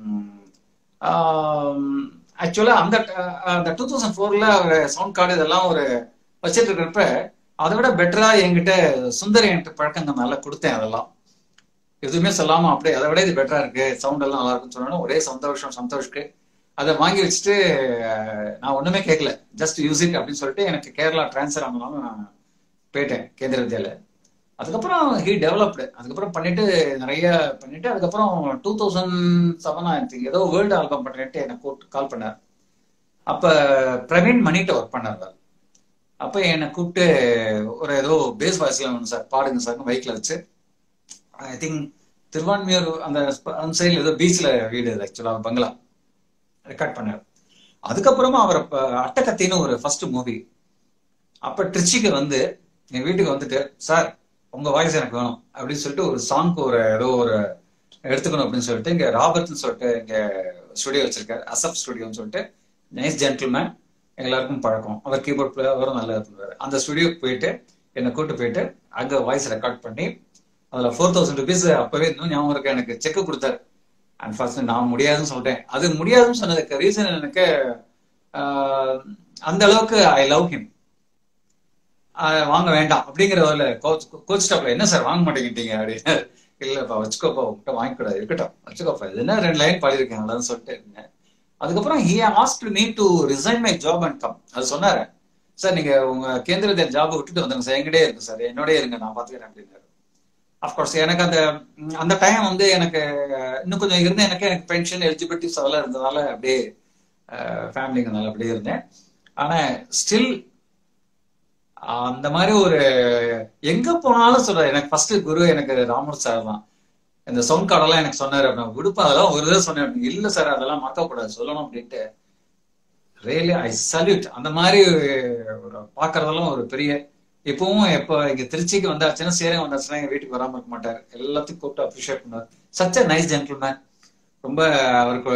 ஆக்சுவலா அந்த அந்த டூ தௌசண்ட் ஃபோர்ல ஒரு சவுண்ட் கார்டு இதெல்லாம் ஒரு வச்சிட்டு இருக்கிறப்ப அதை விட பெட்டரா என்கிட்ட சுந்தரி என்கிட்ட பழக்கங்கள் நல்லா கொடுத்தேன் அதெல்லாம் எதுவுமே சொல்லாம அப்படியே அதை விட இது பெட்டரா இருக்கு சவுண்ட் எல்லாம் நல்லா இருக்குன்னு சொன்னோம் ஒரே சந்தோஷம் சந்தோஷ்க்கு அதை வாங்கி வச்சுட்டு அஹ், நான் ஒண்ணுமே கேட்கல ஜஸ்ட் யூஸ் இட் அப்படின்னு சொல்லிட்டு எனக்கு கேரளா டிரான்ஸ்ஃபர் ஆனாலும் நான் போயிட்டேன் கேந்திர வித்யால அதுக்கப்புறம் ஹீ டெவலப்டு அதுக்கப்புறம் பண்ணிட்டு நிறைய பண்ணிட்டு அதுக்கப்புறம் டூ தௌசண்ட் செவன் ஆயிரத்தி ஏதோ வேர்ல்டு ஆல்பம் பண்ணிட்டு எனக்கு கூப்பிட்டு கால் பண்ணார் அப்ப பிரவீன் மணிட்ட ஒர்க் பண்ணார் அவர். அப்ப என்னை கூப்பிட்டு ஒரு ஏதோ பேஸ் வாய்ஸ்ல வேணும் சார் பாடுங்க சார் பைக்ல வச்சு ஐ திங்க் திருவான்மியூர் அந்த ஸ்ப- அந்த சைடில் ஏதோ பீச்ல வீடு ஆக்சுவலா பங்களா ரெக்கார்ட் பண்ணார் அதுக்கப்புறமா அவர் அப்ப அட்டக்கத்தின்னு ஒரு ஃபர்ஸ்ட் மூவி அப்ப ட்ரிச்சிக்கு வந்து என் வீட்டுக்கு வந்துட்டு சார் உங்க வாய்ஸ் எனக்கு வேணும் அப்படின்னு சொல்லிட்டு ஒரு சாங்க்கு ஒரு ஏதோ ஒரு எடுத்துக்கணும் அப்படின்னு சொல்லிட்டு இங்க ராபர்ட்னு சொல்லிட்டு இங்க ஸ்டுடியோ வச்சிருக்காரு அசப் ஸ்டுடியோன்னு சொல்லிட்டு நைஸ் ஜென்டில்மேன் எல்லாருக்கும் பழக்கம் அவர் கீபோர்ட் பிளேயர் அவரும் நல்லா பண்ணுவாரு அந்த ஸ்டுடியோக்கு போயிட்டு என்னை கூட்டு போயிட்டு அங்க வாய்ஸ் ரெக்கார்ட் பண்ணி அதுல ஃபோர் தௌசண்ட் ருபீஸ் அப்பவே இன்னும் ஞாபகம் இருக்கு எனக்கு செக் கொடுத்தாரு அண்ட் ஃபர்ஸ்ட் நான் முடியாதுன்னு சொல்லிட்டேன் அது முடியாதுன்னு சொன்னதுக்கு ரீசன் எனக்கு ஆஹ், அந்த அளவுக்கு ஐ லவ் ஹிம் வாங்க வேண்டாம் அப்படிங்கிற ஒரு கோச் கோச் ஸ்டாப்ல என்ன சார் வாங்க மாட்டேங்கிட்டீங்க அப்படின்னு இல்லப்பா வச்சுக்கோப்பா உங்ககிட்ட வாங்கிக்கூடாது இருக்கட்டும் வச்சுக்கோப்பா இது என்ன ரெண்டு லைன் பாடியிருக்கேன் அவ்வளவுன்னு சொல்லிட்டு இருந்தேன் அதுக்கப்புறம் he asked me to resign my job and come அது சொன்னாரு சார் நீங்க உங்க கேந்திர ஜாபை விட்டுட்டு வந்துருங்க சார் என்கிட்டே இருக்கு சார் என்னோடய இருங்க நான் பாத்துக்கிறேன் அப்படின்னாரு அஃப்கோர்ஸ் எனக்கு அந்த ம், அந்த டைம் வந்து எனக்கு அஹ், இன்னும் கொஞ்சம் இருந்தேன் எனக்கு எனக்கு பென்ஷன் எலிஜிபிலிட்டிஸ் அதெல்லாம் இருந்ததால அப்படியே ஃபேமிலிங்கிறதுனால அப்படியே இருந்தேன் ஆனா ஸ்டில் அந்த மாதிரி ஒரு எங்க போனாலும் சொல்ற எனக்கு ஃபர்ஸ்ட் குரு எனக்கு ராமர் சார் தான் இந்த சவுண்ட் கார்டெல்லாம் எனக்கு சொன்னாரு அப்படின்னு விடுப்பா அதெல்லாம் ஒரு தடவை சொன்னேன் அப்படின்னு. இல்ல சார் அதெல்லாம் மறக்கக்கூடாது சொல்லணும் அப்படின்ட்டு ரியலி ஐ சல்யூட் அந்த மாதிரி ஒரு பாக்குறதெல்லாம் ஒரு பெரிய இப்பவும் எப்போ இங்க திருச்சிக்கு வந்தாச்சுன்னா சேரம் வந்தாச்சுன்னா எங்க வீட்டுக்கு வராம இருக்க மாட்டார் எல்லாத்தையும் கூப்பிட்டு அப்ரிஷியேட் பண்ணுவார் சச் அ நைஸ் ஜென்டில்மேன் ரொம்ப அவருக்கு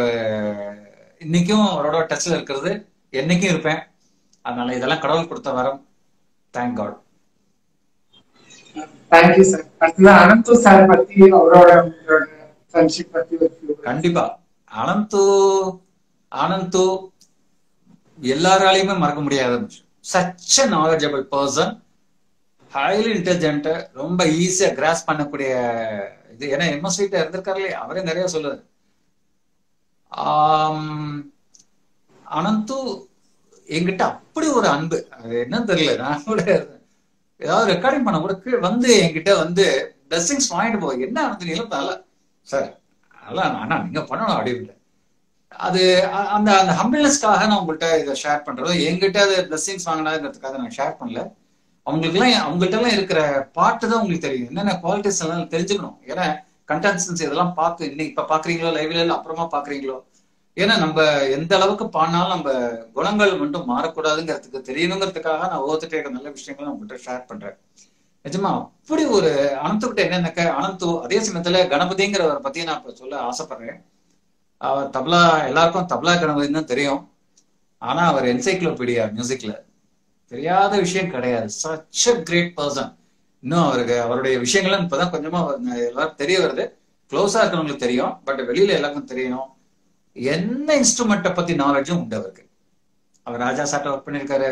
இன்னைக்கும் அவரோட டச்ல இருக்கிறது என்னைக்கும் இருப்பேன் அதனால இதெல்லாம் கடவுள் கொடுத்த வரம் தேங்க் காட் தேங்க்யூ சார் அடுத்தது அனந்து சார் பத்தி அவரோட உங்களோட ஃப்ரெண்ட்ஷிப் பத்தி ஒரு few words. கண்டிப்பா அனந்து அனந்து எல்லாராலையுமே மறக்க முடியாத such knowledgeable person highly intelligent ரொம்ப ஈஸியா கிராஸ் பண்ணக்கூடிய இது ஏன்னா எம்எஸ்விட்ட இருந்திருக்காரு இல்லையா அவரே நிறைய சொல்லுது ஆம், அனந்து என்கிட்ட அப்படி ஒரு அன்பு அது என்னன்னு தெரியல நான் கூட ஏதாவது ரெக்கார்டிங் பண்ண கூட கீழ வந்து என்கிட்ட வந்து பிளஸிங்ஸ் வாங்கிட்டு போ என்ன அனந்து நிலத்தால சார் அதெல்லாம் அண்ணா நீங்க பண்ணணும் அப்படின்னு அது அ- அந்த அந்த ஹம்பிள்னஸ்க்காக நான் உங்கள்கிட்ட இதை ஷேர் பண்றது என்கிட்ட அது பிளஸிங்ஸ் வாங்கினாங்கிறதுக்காக நான் ஷேர் பண்ணல அவங்களுக்குலாம் அவங்கள்ட்ட எல்லாம் இருக்கிற பாட்டு தான் உங்களுக்கு தெரியும் என்னென்ன குவாலிட்டிஸ் எல்லாம் தெரிஞ்சுக்கணும் ஏன்னா கண்டென்சன்ஸ் இதெல்லாம் பார்த்து இன்னைக்கு இப்ப பாக்குறீங்களோ லைவ்ல இல்ல அப்புறமா பாக்குறீங்களோ ஏன்னா நம்ம எந்த அளவுக்கு பாடினாலும் நம்ம குணங்கள் மட்டும் மாறக்கூடாதுங்கிறதுக்கு தெரியணுங்கிறதுக்காக நான் ஒவ்வொருத்தட்ட இருக்க நல்ல விஷயங்களை நான் உங்கள்கிட்ட ஷேர் பண்றேன் நிஜமா அப்படி ஒரு அனந்துகிட்ட என்னன்னாக்க அனந்து அதே சமயத்துல கணபதிங்கிறவரை பத்தி நான் இப்ப சொல்ல ஆசைப்படுறேன் அவர் தப்லா எல்லாருக்கும் தப்லா கணபதின்னு தான் தெரியும் ஆனா அவர் என்சைக்ளோபீடியா மியூசிக்ல தெரியாத விஷயம் கிடையாது சச் அ கிரேட் பர்சன் இன்னும் அவருக்கு அவருடைய விஷயங்கள்லாம் இப்பதான் கொஞ்சமா எல்லாரும் தெரிய வருது க்ளோஸா இருக்கிறவங்களுக்கு தெரியும் பட் வெளியில எல்லாருக்கும் தெரியணும் என்ன இன்ஸ்ட்ருமெண்ட்டை பத்தி நாலேஜும் உண்டு அவருக்கு அவர் ராஜா சாட்டை ஒர்க் பண்ணியிருக்காரு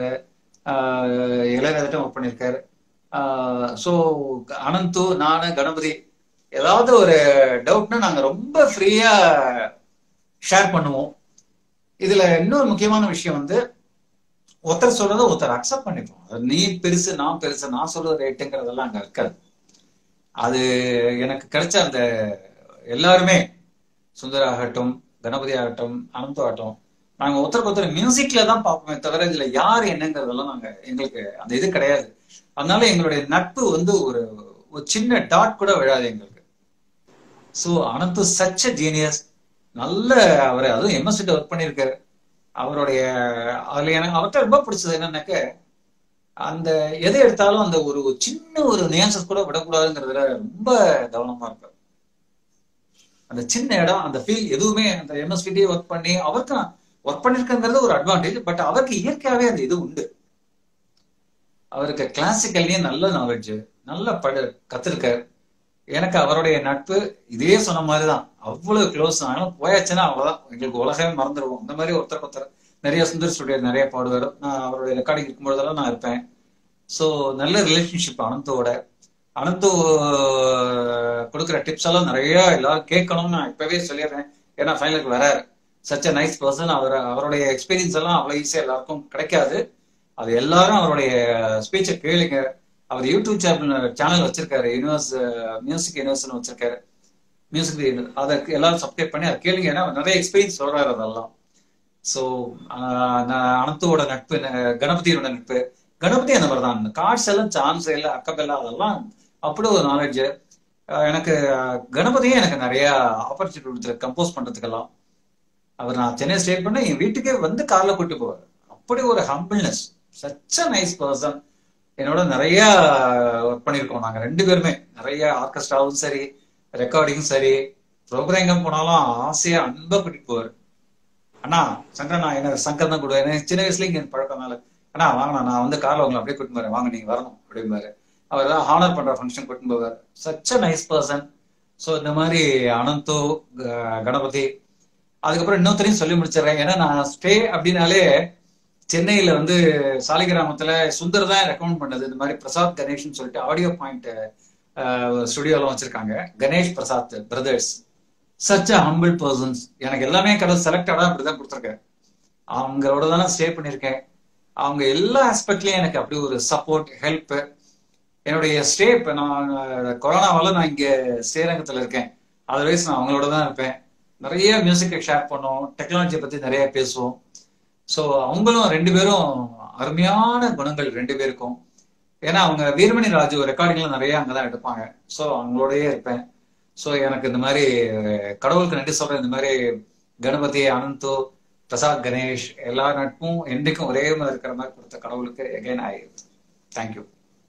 ஆஹ் இளையராஜாட்டம் ஒர்க் பண்ணியிருக்காரு ஸோ அனந்து நானு கணபதி ஏதாவது ஒரு டவுட்னா நாங்க ரொம்ப ஃப்ரீயா ஷேர் பண்ணுவோம் இதுல இன்னொரு முக்கியமான விஷயம் வந்து ஒருத்தர் சொல்றத ஒருத்தர் அக்செப்ட் பண்ணிப்போம் அது நீ பெருசு நான் பெருசு நான் சொல்றது ரேட்டுங்கிறதெல்லாம் அங்க இருக்காது அது எனக்கு கிடைச்ச அந்த எல்லாருமே சுந்தர் ஆகட்டும் கணபதி ஆகட்டும் அனந்து ஆகட்டும் நாங்க ஒருத்தருக்கு ஒருத்தர் மியூசிக்ல தான் பார்ப்போமே தவிர இதுல யார் என்னங்கிறதெல்லாம் நாங்க எங்களுக்கு அந்த இது கிடையாது அதனால எங்களுடைய நட்பு வந்து ஒரு ஒரு சின்ன டாட் கூட விழாது எங்களுக்கு ஸோ அனந்து சச்ச ஜீனியஸ் நல்ல அவர் அதுவும் எம்எஸ்சிட்ட ஒர்க் பண்ணியிருக்காரு அவருடைய அதுல எனக்கு அவர்கிட்ட ரொம்ப பிடிச்சது என்னன்னாக்க அந்த எதை எடுத்தாலும் அந்த ஒரு ஒரு சின்ன ஒரு நியாசஸ் கூட விடக்கூடாதுங்கிறதுல ரொம்ப கவனமா இருப்பார் அந்த சின்ன இடம் அந்த ஃபீல் எதுவுமே அந்த எம்எஸ்பிடியே ஒர்க் பண்ணி அவருக்கு ஒர்க் பண்ணிருக்கங்கிறது ஒரு அட்வான்டேஜ் பட் அவருக்கு இயற்கையாவே அந்த இது உண்டு அவருக்கு கிளாசிக்கல்லையே நல்ல நாலேஜ் நல்ல பட கத்திருக்காரு எனக்கு அவருடைய நட்பு இதே சொன்ன மாதிரிதான் அவ்வளவு க்ளோஸ் ஆனாலும் போயாச்சுன்னா அவ்வளவுதான் எங்களுக்கு உலகமே மறந்துடுவோம் இந்த மாதிரி ஒருத்தர் ஒருத்தர் நிறைய சுந்தர் ஸ்டுடியோ நிறைய பாடுவார் நான் அவருடைய ரெக்கார்டிங் இருக்கும்போதெல்லாம் நான் இருப்பேன் ஸோ நல்ல ரிலேஷன்ஷிப் அனந்தோட அனந்து கொடுக்குற டிப்ஸ் எல்லாம் நிறைய எல்லாரும் கேட்கணும்னு நான் இப்பவே சொல்லிடுறேன் ஏன்னா ஃபைனலுக்கு வராரு சச் அ நைஸ் பர்சன் அவர் அவருடைய எக்ஸ்பீரியன்ஸ் எல்லாம் அவ்வளோ ஈஸியாக எல்லாருக்கும் கிடைக்காது அது எல்லாரும் அவருடைய ஸ்பீச்சை கேளுங்க அவர் யூடியூப் சேனல் சேனல் வச்சிருக்காரு யூனிவர்ஸ் மியூசிக் யூனிவர்ஸ்னு வச்சிருக்காரு மியூசிக் அதை எல்லாரும் சப்ஸ்கிரைப் பண்ணி அதை கேளுங்க ஏன்னா அவர் நிறைய எக்ஸ்பீரியன்ஸ் சொல்றாரு அதெல்லாம் ஸோ நான் அனந்தோட நட்பு கணபதியோட நட்பு கணபதி அந்த மாதிரி தான் கார்ட்ஸ் எல்லாம் சான்ஸ் இல்லை அக்கபெல்லா அதெல்லாம் அப்படி ஒரு நாலேஜ் எனக்கு கணபதியே எனக்கு நிறைய ஆப்பர்ச்சுனிட்டி கொடுத்துரு கம்போஸ் பண்றதுக்கெல்லாம் அவர் நான் சென்னை ஸ்டே பண்ண என் வீட்டுக்கே வந்து கார்ல கூட்டு போவார் அப்படி ஒரு humbleness such a nice person என்னோட நிறைய ஒர்க் பண்ணியிருக்கோம் நாங்க ரெண்டு பேருமே நிறைய ஆர்கெஸ்ட்ராவும் சரி ரெக்கார்டிங்கும் சரி ப்ரோக்ராம் போனாலும் ஆசையா அன்பா கூட்டிட்டு போவார் அண்ணா சங்கர் நான் என்ன சங்கர் தான் கூடுவேன் எனக்கு சின்ன வயசுல இங்க பழக்கம்னால அண்ணா வாங்கண்ணா நான் வந்து கார்ல உங்களை அப்படியே கூட்டிட்டு போறேன் வாங்க நீங்க வரணும் அப்படிம்பாரு அவர் தான் ஹானர் பண்ற ஃபங்க்ஷன் கூட்டிட்டு போவார் such a nice person so இந்த மாதிரி அனந்தோ கணபதி அதுக்கப்புறம் இன்னொருத்தரையும் சொல்லி முடிச்சிடுறேன் ஏன்னா நான் ஸ்டே அப்படின்னாலே சென்னையில வந்து சாலிகிராமத்துல சுந்தர் தான் ரெக்கமெண்ட் பண்ணது இந்த மாதிரி பிரசாத் கணேஷ்னு சொல்லிட்டு ஆடியோ பாயிண்ட் ஸ்டுடியோலாம் வச்சிருக்காங்க Ganesh Prasad brothers such a humble persons எனக்கு எல்லாமே கடை செலக்டடா அப்படிதான் கொடுத்துருக்கேன் அவங்களோட தானே ஸ்டே பண்ணியிருக்கேன் அவங்க எல்லா ஆஸ்பெக்ட்லயும் எனக்கு அப்படி ஒரு சப்போர்ட் ஹெல்ப் என்னுடைய ஸ்டே இப்போ நான் கொரோனாவால நான் இங்க ஸ்ரீரங்கத்துல இருக்கேன் அதர்வைஸ் நான் அவங்களோட தான் இருப்பேன் நிறைய மியூசிக்கை ஷேர் பண்ணுவோம் டெக்னாலஜியை பத்தி நிறைய பேசுவோம் ஸோ அவங்களும் ரெண்டு பேரும் அருமையான குணங்கள் ரெண்டு பேருக்கும் ஏன்னா அவங்க வீரமணி ராஜு ரெக்கார்டிங்ல நிறைய அங்கதான் எடுப்பாங்க ஸோ அவங்களோடயே இருப்பேன் ஸோ எனக்கு இந்த மாதிரி கடவுளுக்கு நன்றி சொல்றேன் இந்த மாதிரி கணபதி அனந்து பிரசாத் கணேஷ் எல்லா நட்பும் என்றைக்கும் ஒரே மாதிரி இருக்கிற மாதிரி கொடுத்த கடவுளுக்கு எகைன் ஆயி தேங்க்யூ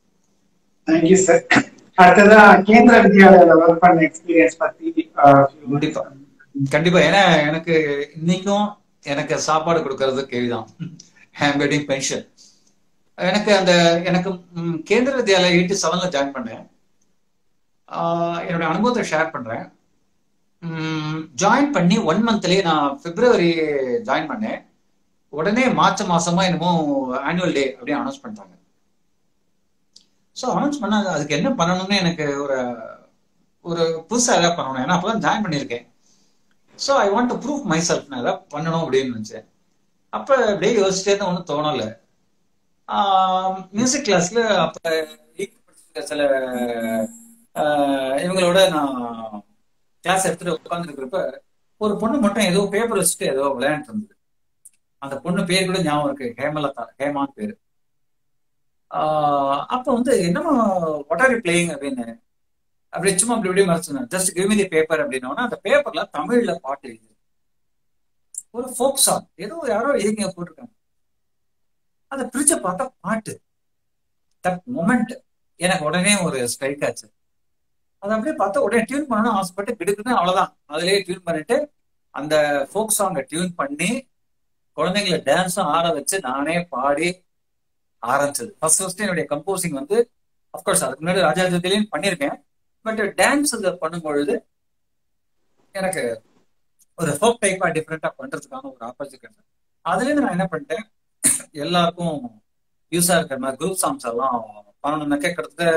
தேங்க்யூ சார் அடுத்ததா கேந்திர வித்யாலயில ஒர்க் பண்ண எக்ஸ்பீரியன்ஸ் பத்தி கண்டிப்பா கண்டிப்பா ஏன்னா எனக்கு இன்னைக்கும் எனக்கு சாப்பாடு கொடுக்கறது கேள்விதான் ஹேம் வெட்டிங் பென்ஷன் எனக்கு அந்த எனக்கு ம், கேந்திர வித்யாலயா எயிட்டி செவன்ல ஜாயின் பண்ணேன் ஆஹ் என்னோட அனுபவத்தை ஷேர் பண்றேன் ஜாயின் பண்ணி ஒன் மந்த்லயே நான் பிப்ரவரி ஜாயின் பண்ணேன் உடனே மார்ச் மாசமா என்னமோ ஆனுவல் டே அப்படின்னு அனௌன்ஸ் பண்ணிட்டாங்க ஸோ அனௌன்ஸ் பண்ணாங்க அதுக்கு என்ன பண்ணணும்னு எனக்கு ஒரு ஒரு புதுசா ஏதாவது பண்ணணும் ஏன்னா அப்பதான் ஜாயின் பண்ணியிருக்கேன் so I want to prove myself நான் ஏதாவது பண்ணணும் அப்படின்னு நினைச்சேன் அப்ப அப்படியே யோசிச்சிட்டே இருந்தேன் ஒன்றும் தோணல மியூசிக் கிளாஸ்ல அப்ப eighth படிச்சிருக்க சில ஆஹ், இவங்களோட நான் கிளாஸ் எடுத்துட்டு உட்காந்துருக்கிறப்ப ஒரு பொண்ணு மட்டும் ஏதோ பேப்பர் வச்சுட்டு ஏதோ விளையாண்டு இருந்தது அந்த பொண்ணு பேர் கூட ஞாபகம் இருக்கு ஹேமலதா ஹேமான் பேரு ஆஹ் அப்ப வந்து என்னமோ வாட் ஆர் யூ பிளேயிங் அப்படின்னு அப்படி சும்மா அப்படி இப்படியே மறைச்சிருந்தேன் just give me the paper அப்படின்னா அந்த பேப்பர்ல தமிழ்ல பாட்டு எழுதி ஒரு ஃபோக் சாங் ஏதோ யாரோ எழுதிங்க போட்டிருக்காங்க அதை பிரிச்ச பார்த்தா பாட்டு தட் மொமெண்ட் எனக்கு உடனே ஒரு ஸ்ட்ரைக் ஆச்சு அதை அப்படியே பார்த்தா உடனே டியூன் பண்ணணும் ஆசைப்பட்டு கிடுக்குன்னு அவ்வளவுதான் அதுலயே டியூன் பண்ணிட்டு அந்த ஃபோக் சாங்கை டியூன் பண்ணி குழந்தைங்களை டான்ஸும் ஆட வச்சு நானே பாடி ஆரம்பிச்சது ஃபர்ஸ்ட் ஃபர்ஸ்ட் என்னுடைய கம்போசிங் வந்து அஃப்கோர்ஸ் அதுக்கு முன்னாடி ராஜா ஜோதிலையும் பண்ணியிருக்கேன் பட் டான்ஸ் பண்ணும்பொழுது எனக்கு ஒரு ஃபோக் டைப்பா டிஃப்ரெண்டா பண்றதுக்கான ஒரு ஆப்பர்ச்சுனிட்டி அதுல இருந்து நான் என்ன பண்ணிட்டேன் எல்லாருக்கும் யூஸா இருக்கிற மாதிரி குரூப் சாங்ஸ் எல்லாம் பண்ணணும்னாக்கே கிட்டத்தட்ட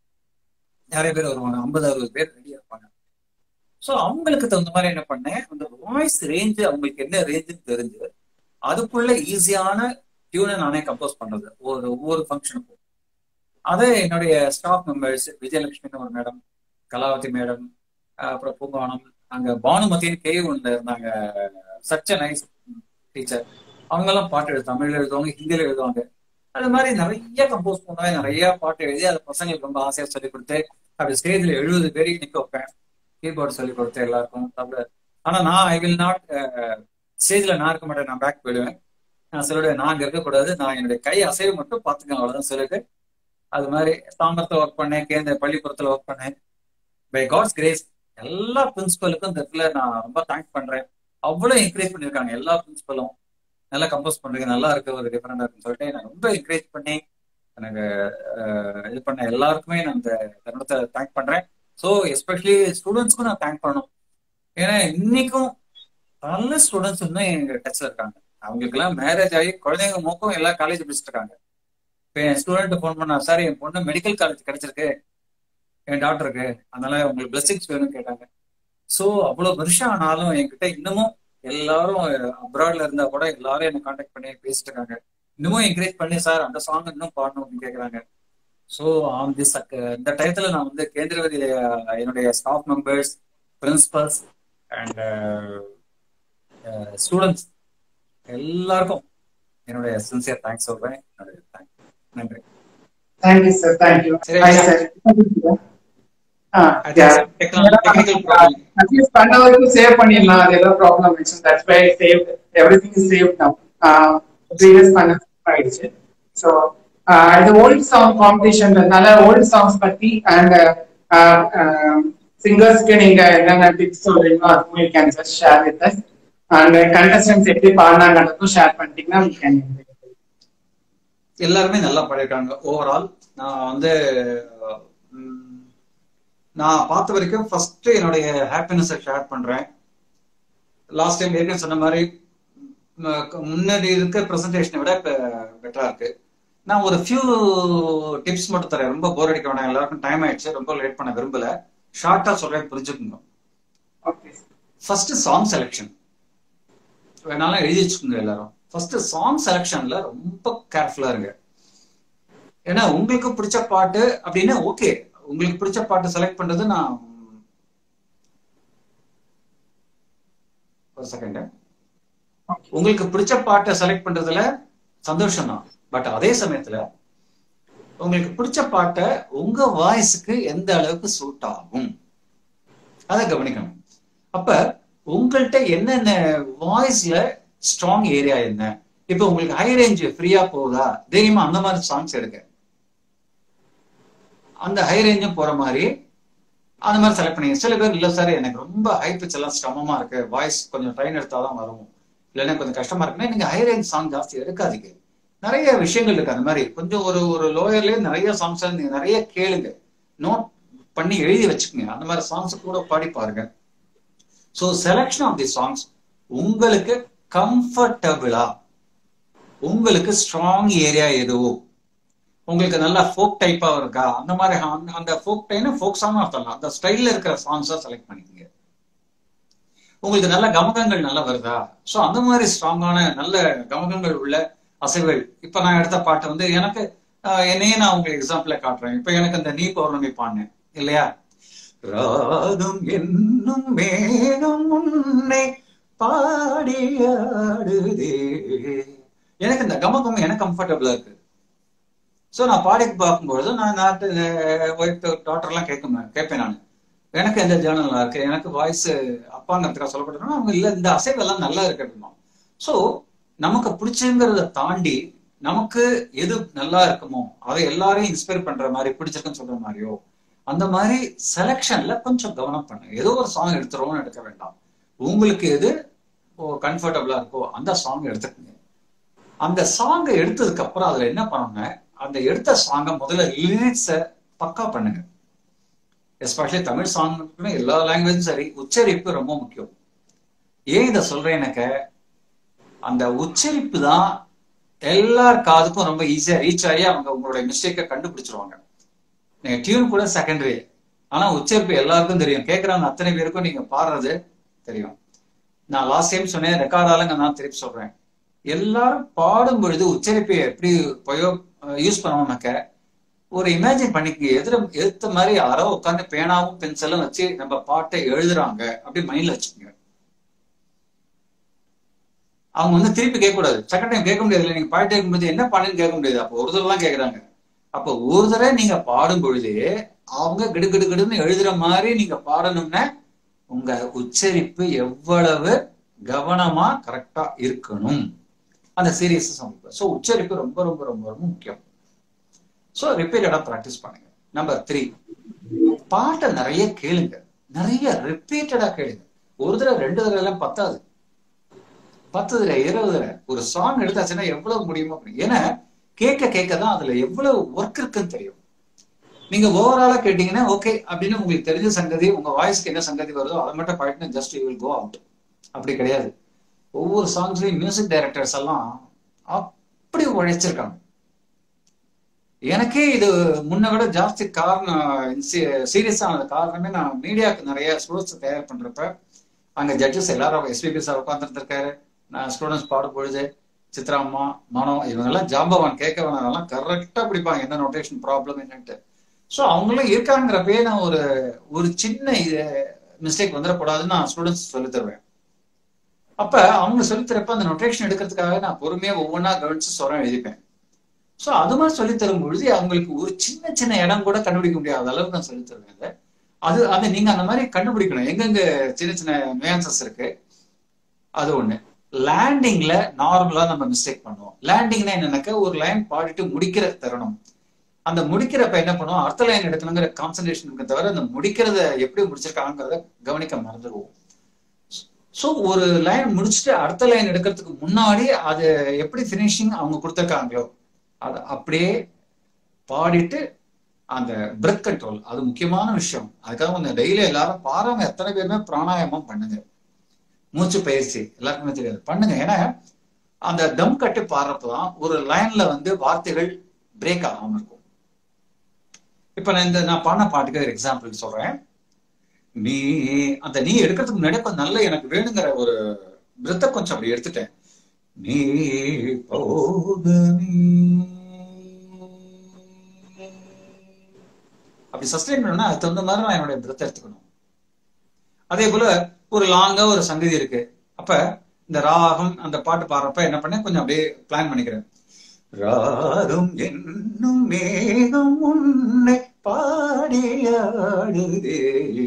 நிறைய பேர் வருவாங்க ஐம்பது அறுபது பேர் ரெடியா இருப்பாங்க ஸோ அவங்களுக்கு தகுந்த மாதிரி என்ன பண்ணேன் அந்த வாய்ஸ் ரேஞ்சு அவங்களுக்கு என்ன ரேஞ்சுன்னு தெரிஞ்சு அதுக்குள்ள ஈஸியான டியூனை நானே கம்போஸ் பண்றது ஒரு ஒவ்வொரு ஃபங்க்ஷனுக்கும் அதை என்னுடைய ஸ்டாஃப் மெம்பர்ஸ் விஜயலட்சுமின்னு ஒரு மேடம் கலாவதி மேடம் அப்புறம் பூங்காவனம் அங்க பானுமதினு கே ஒன்ல இருந்தாங்க சச் நைஸ் டீச்சர் அவங்க எல்லாம் பாட்டு எழுது தமிழ்ல எழுதுவாங்க ஹிந்தியில எழுதுவாங்க அது மாதிரி நிறைய கம்போஸ் பண்ணுவாங்க நிறைய பாட்டு எழுதி அது பசங்களுக்கு ரொம்ப ஆசையா சொல்லி கொடுத்து அப்படி ஸ்டேஜ்ல எழுபது பேருக்கு நிக்க வைப்பேன் கீபோர்டு சொல்லி கொடுத்து எல்லாருக்கும் அப்படி ஆனா நான் ஐ வில் நாட் ஸ்டேஜ்ல நான் இருக்க மாட்டேன் நான் பேக் போயிடுவேன் நான் சொல்லுவேன் நான் அங்க இருக்கக்கூடாது நான் என்னுடைய கை அசைவு மட்டும் பாத்துக்கேன் அவ்வளவுதான் சொல்லிட்டு அது மாதிரி தாம்பரத்தை ஒர்க் பண்ணேன் கேந்திர பள்ளிப்புறத்துல ஒர்க் பண்ணேன் பை காட்ஸ் கிரேஸ் எல்லா பிரின்சிபலுக்கும் இந்த இடத்துல நான் ரொம்ப தேங்க் பண்றேன் அவ்வளவு என்கரேஜ் பண்ணிருக்காங்க எல்லா பிரின்சிபலும் நல்லா கம்போஸ் பண்றீங்க நல்லா இருக்கு ஒரு டிஃபரெண்டா இருக்குன்னு சொல்லிட்டு நான் ரொம்ப என்கரேஜ் பண்ணி எனக்கு இது பண்ண எல்லாருக்குமே நான் இந்த தருணத்தை தேங்க் பண்றேன் ஸோ எஸ்பெஷலி ஸ்டூடெண்ட்ஸ்க்கும் நான் தேங்க் பண்ணணும் ஏன்னா இன்னைக்கும் பல ஸ்டூடெண்ட்ஸ் இன்னும் எங்க டச்ல இருக்காங்க அவங்களுக்கு எல்லாம் மேரேஜ் ஆகி குழந்தைங்க மோக்கம் எல்லா காலேஜ் படிச்சுட்டு இருக்காங்க இப்போ என் ஸ்டூடெண்ட் ஃபோன் பண்ணா சார் என் பொண்ணு மெடிக்கல் காலேஜ் கிடைச்சிருக்கு என் டாக்டருக்கு அதனால உங்களுக்கு பிளஸிங்ஸ் வேணும்னு கேட்டாங்க ஸோ அவ்வளோ வருஷம் ஆனாலும் என்கிட்ட இன்னமும் எல்லாரும் அப்ராட்ல இருந்தா கூட எல்லாரும் என்ன காண்டாக்ட் பண்ணி பேசிட்டு இருக்காங்க இன்னமும் என்கரேஜ் பண்ணி சார் அந்த சாங் இன்னும் பாடணும் அப்படின்னு கேட்குறாங்க ஸோ ஆன் திஸ் இந்த டயத்துல நான் வந்து கேந்திரவதி என்னுடைய staff members principals and students எல்லாருக்கும் என்னுடைய சின்சியர் தேங்க்ஸ் சொல்றேன் என்னுடைய தேங்க்ஸ் நன்றி தேங்க்யூ சார் தேங்க்யூ சரி, ஹாய் ஐயா. சார் டெக்னிக்கல் ப்ராப்ளம் அட்லீஸ்ட் பண்ண வரைக்கும் சேவ் பண்ணிடலாம் அது ஏதோ ப்ராப்ளம் ஆயிடுச்சு that's why save everything is save now previous பண்ண ஆயிடுச்சு ஸோ இது ஓல்ட் சாங் காம்படிஷன்றதுனால ஓல்ட் சாங்ஸ் பத்தி அண்ட் சிங்கர்ஸ்க்கு நீங்க என்னென்ன டிப்ஸ் சொல்றீங்களோ அதுவும் you can just share with us and contestants எப்படி பாடினாங்கன்றதும் ஷேர் பண்ணிட்டீங்கன்னா we can எல்லாருமே நல்லா பாடியிருக்காங்க ஓவரால் நான் வந்து ம், நான் பார்த்த வரைக்கும் ஃபர்ஸ்ட் என்னுடைய ஹாப்பினஸை ஷேர் பண்றேன் லாஸ்ட் டைம் ஏற்கனவே சொன்ன மாதிரி ம், முன்னாடி இருக்க ப்ரெசன்டேஷனை விட இப்போ பெட்டரா இருக்கு நான் ஒரு ஃபியூ டிப்ஸ் மட்டும் தரேன் ரொம்ப போர் அடிக்க வேண்டாம் எல்லாருக்கும் டைம் ஆயிடுச்சு ரொம்ப லேட் பண்ண விரும்பல ஷார்ட்டா சொல்றேன் புரிஞ்சுக்கணும் ஓகே ஃபர்ஸ்ட் சாங் செலெக்ஷன் வேணாலும் எழுதி வச்சுக்கோங்க எல்லாரும் ஃபர்ஸ்ட் சாங் செலெக்ஷன்ல ரொம்ப கேர்ஃபுல்லா இருங்க ஏன்னா உங்களுக்கு பிடிச்ச பாட்டு அப்படின்னா ஓகே உங்களுக்கு பிடிச்ச பாட்டு செலக்ட் பண்றது நான் ஒரு செகண்ட் உங்களுக்கு பிடிச்ச பாட்டை செலக்ட் பண்றதுல சந்தோஷம் தான் பட் அதே சமயத்துல உங்களுக்கு பிடிச்ச பாட்டை உங்க வாய்ஸுக்கு எந்த அளவுக்கு சூட் ஆகும் அதை கவனிக்கணும் அப்ப உங்கள்கிட்ட என்னென்ன வாய்ஸ்ல ஸ்ட்ராங் ஏரியா என்ன இப்ப உங்களுக்கு ஹை ரேஞ்ச் ஃப்ரீயா போகுதா தைரியமா அந்த மாதிரி சாங்ஸ் எடுக்க அந்த ஹை ரேஞ்சும் போற மாதிரி அந்த மாதிரி செலக்ட் பண்ணீங்க சில பேர் இல்ல சார் எனக்கு ரொம்ப ஹை பிச் எல்லாம் சிரமமா இருக்கு வாய்ஸ் கொஞ்சம் ட்ரைன் எடுத்தாதான் வரும் இல்லைன்னா கொஞ்சம் கஷ்டமா இருக்குன்னா நீங்க ஹை ரேஞ்ச் சாங் ஜாஸ்தி எடுக்காதீங்க நிறைய விஷயங்கள் இருக்கு அந்த மாதிரி கொஞ்சம் ஒரு ஒரு லோயர்லயே நிறைய சாங்ஸ் நீங்க நிறைய கேளுங்க நோட் பண்ணி எழுதி வச்சுக்கோங்க அந்த மாதிரி சாங்ஸ் கூட பாடி பாருங்க so selection of the songs உங்களுக்கு கம்ஃபர்டபுளா உங்களுக்கு ஸ்ட்ராங் ஏரியா எதுவோ உங்களுக்கு நல்லா ஃபோக் டைப்பா இருக்கா அந்த மாதிரி அந்த- அந்த ஃபோக் டைம் ஃபோக் சாங் அர்த்தம் அந்த ஸ்டைல்ல இருக்கிற சாங்ஸா செலக்ட் பண்ணிக்கோங்க உங்களுக்கு நல்ல கமகங்கள் நல்லா வருதா சோ அந்த மாதிரி ஸ்ட்ராங்கான நல்ல கமகங்கள் உள்ள அசைவுகள் இப்ப நான் எடுத்த பாட்டு வந்து எனக்கு ஆஹ், என்னையே நான் உங்களுக்கு எக்ஸாம்பிள காட்டுறேன் இப்ப எனக்கு இந்த நீ பௌர்ணமி பாடினேன் இல்லையா ராகம் என்னும் மேகம் உன்னை பாடியாடுதே எனக்கு இந்த கமகம் எனக்கு கம்ஃபர்டபுளா இருக்கு ஸோ நான் பாடி பார்க்கும்பொழுது நான் நாட்டு ஒய்ஃப் டாக்டர்லாம் கேட்கும் கேட்பேன் நான் எனக்கு எந்த ஜேர்னல் நல்லா இருக்கு எனக்கு வாய்ஸ் அப்பாங்கிறதுக்காக சொல்லப்பட்டிருக்கோம் அவங்க இல்லை இந்த அசைவெல்லாம் நல்லா இருக்கு அப்படிமா ஸோ நமக்கு பிடிச்சுங்கிறத தாண்டி நமக்கு எது நல்லா இருக்குமோ அதை எல்லாரையும் இன்ஸ்பயர் பண்ற மாதிரி பிடிச்சிருக்குன்னு சொல்ற மாதிரியோ அந்த மாதிரி செலெக்ஷன்ல கொஞ்சம் கவனம் பண்ணுங்க ஏதோ ஒரு சாங் எடுத்துருவோம்னு எடுக்க வேண்டாம் உங்களுக்கு எது கம்ஃபர்டபுளா இருக்கோ அந்த சாங் எடுத்துக்கோங்க அந்த சாங்கை எடுத்ததுக்கு அப்புறம் அதுல என்ன பண்ணுங்க அந்த எடுத்த சாங்கை முதல்ல லிரிக்ஸை பக்கா பண்ணுங்க எஸ்பெஷலி தமிழ் சாங்னு எல்லா லாங்குவேஜும் சரி உச்சரிப்பு ரொம்ப முக்கியம் ஏன் இதை சொல்றேன் எனக்கு அந்த உச்சரிப்பு தான் எல்லார் காதுக்கும் ரொம்ப ஈஸியா ரீச் ஆகி அவங்க உங்களுடைய மிஸ்டேக்கை கண்டுபிடிச்சிருவாங்க நீங்க டியூன் கூட செகண்டரி ஆனா உச்சரிப்பு எல்லாருக்கும் தெரியும் கேட்கறவங்க அத்தனை பேருக்கும் நீங்க பாடுறது தெரியும் நான் லாஸ்ட் டைம் சொன்னேன் ரெக்கார்ட் ஆளுங்க நான் திருப்பி சொல்றேன் எல்லாரும் பாடும் பொழுது உச்சரிப்பை எப்படி பயோ யூஸ் பண்ணணும்னாக்க ஒரு இமேஜின் பண்ணிக்க எதிர எடுத்த மாதிரி யாரோ உட்காந்து பேனாவும் பென்சிலும் வச்சு நம்ம பாட்டை எழுதுறாங்க அப்படி மைண்ட்ல வச்சுக்கோங்க அவங்க வந்து திருப்பி கேட்க கூடாது செகண்ட் டைம் கேட்க முடியாது நீங்க பாட்டு கேட்கும்போது என்ன பாடுன்னு கேட்க முடியாது அப்போ ஒரு தடவை கேட்கறாங்க அப்போ ஒரு தடவை நீங்க பாடும் பொழுது அவங்க கிடு கிடு கிடுன்னு எழுதுற மாதிரி நீங்க பாடணும்னா உங்க உச்சரிப்பு எவ்வளவு கவனமா கரெக்டா இருக்கணும் அந்த சீரியஸ் ஸோ உச்சரிப்பு ரொம்ப ரொம்ப ரொம்ப ரொம்ப முக்கியம் ஸோ ரிப்பீட்டடா ப்ராக்டிஸ் பண்ணுங்க நம்பர் த்ரீ பாட்டை நிறைய கேளுங்க நிறைய ரிப்பீட்டடா கேளுங்க ஒரு தடவை ரெண்டு தடவை எல்லாம் பத்தாது பத்து தடவை இருபது தடவை ஒரு சாங் எடுத்தாச்சுன்னா எவ்வளவு முடியுமோ அப்படி. ஏன்னா கேட்க கேட்க தான் அதுல எவ்வளவு ஒர்க் இருக்குன்னு தெரியும் நீங்க ஓவராலா கேட்டீங்கன்னா ஓகே அப்படின்னு உங்களுக்கு தெரிஞ்ச சங்கதி உங்க வாய்ஸ்க்கு என்ன சங்கதி வருதோ அதை மட்டும் பாடினா just you will go out அப்படி கிடையாது ஒவ்வொரு சாங்ஸ்லயும் மியூசிக் டைரக்டர்ஸ் எல்லாம் அப்படி உழைச்சிருக்காங்க எனக்கே இது முன்ன விட ஜாஸ்தி காரணம் சீரியஸ் ஆனது காரணமே நான் மீடியாவுக்கு நிறைய ஸ்டூடெண்ட்ஸ் தயார் பண்றப்ப அங்க ஜட்ஜஸ் எல்லாரும் எஸ்பிபி சார் உட்காந்துருக்காரு நான் ஸ்டூடெண்ட்ஸ் பாடும் பொழுது சித்ரா அம்மா மனோ இவங்கெல்லாம் ஜாம்பவான் கேட்க வேணாம் கரெக்டா பிடிப்பாங்க என்ன நோட்டேஷன் ப்ராப்ளம் என்னன்ட்டு ஸோ அவங்களும் இருக்காங்கிறப்பே நான் ஒரு ஒரு சின்ன இது மிஸ்டேக் வந்துடக்கூடாதுன்னு நான் ஸ்டூடெண்ட்ஸ் சொல்லி தருவேன் அப்ப அவங்க சொல்லித்தரப்ப அந்த நோட்டேஷன் எடுக்கிறதுக்காக நான் பொறுமையா ஒவ்வொன்றா கவனிச்சு சொரம் எழுதிப்பேன் ஸோ அது மாதிரி சொல்லி தரும் பொழுது அவங்களுக்கு ஒரு சின்ன சின்ன இடம் கூட கண்டுபிடிக்க முடியாத அளவுக்கு நான் சொல்லி தருவேன் அதை. அது அது நீங்க அந்த மாதிரி கண்டுபிடிக்கணும் எங்கெங்க சின்ன சின்ன nuances இருக்கு அது ஒண்ணு லேண்டிங்ல நார்மலா நம்ம மிஸ்டேக் பண்ணுவோம் லேண்டிங்னா என்னன்னாக்கா ஒரு லைன் பாடிட்டு முடிக்கிற தருணம் அந்த முடிக்கிறப்ப என்ன பண்ணுவோம் அடுத்த லைன் எடுக்கணுங்கிற கான்சன்ட்ரேஷன் தவிர அந்த முடிக்கிறத எப்படி முடிச்சிருக்காங்கிறத கவனிக்க மறந்துடுவோம் ஸோ ஒரு லைன் முடிச்சுட்டு அடுத்த லைன் எடுக்கிறதுக்கு முன்னாடி அது எப்படி ஃபினிஷிங் அவங்க கொடுத்துருக்காங்களோ அதை அப்படியே பாடிட்டு அந்த பிரெத் கண்ட்ரோல் அது முக்கியமான விஷயம் அதுக்காக கொஞ்சம் டெய்லி எல்லாரும் பாருங்க எத்தனை பேருமே பிராணாயாமம் பண்ணுங்க மூச்சு பயிற்சி எல்லாருக்குமே தெரியாது பண்ணுங்க ஏன்னா அந்த தம் கட்டு பாடுறப்பதான் ஒரு லைன்ல வந்து வார்த்தைகள் பிரேக் ஆகாம இருக்கும் இப்ப நான் இந்த நான் பாடின பாட்டுக்கு ஒரு எக்ஸாம்பிள் சொல்றேன் நீ அந்த நீ எடுக்கிறதுக்கு முன்னாடி கொஞ்சம் நல்ல எனக்கு வேணுங்கிற ஒரு பிரெத்தை கொஞ்சம் அப்படி எடுத்துட்டேன் நீ பௌர்ணமி அப்படி சஸ்டெயின் பண்ணணும்னா அது தகுந்த மாதிரி நான் என்னுடைய பிரெத்தை எடுத்துக்கணும் அதே போல ஒரு லாங்கா ஒரு சங்கதி இருக்கு அப்ப இந்த ராகம் அந்த பாட்டு பாடுறப்ப என்ன பண்ணேன் கொஞ்சம் அப்படியே பிளான் பண்ணிக்கிறேன் ராகம் என்னும் மேகம் உன்னை பாடியாடுதே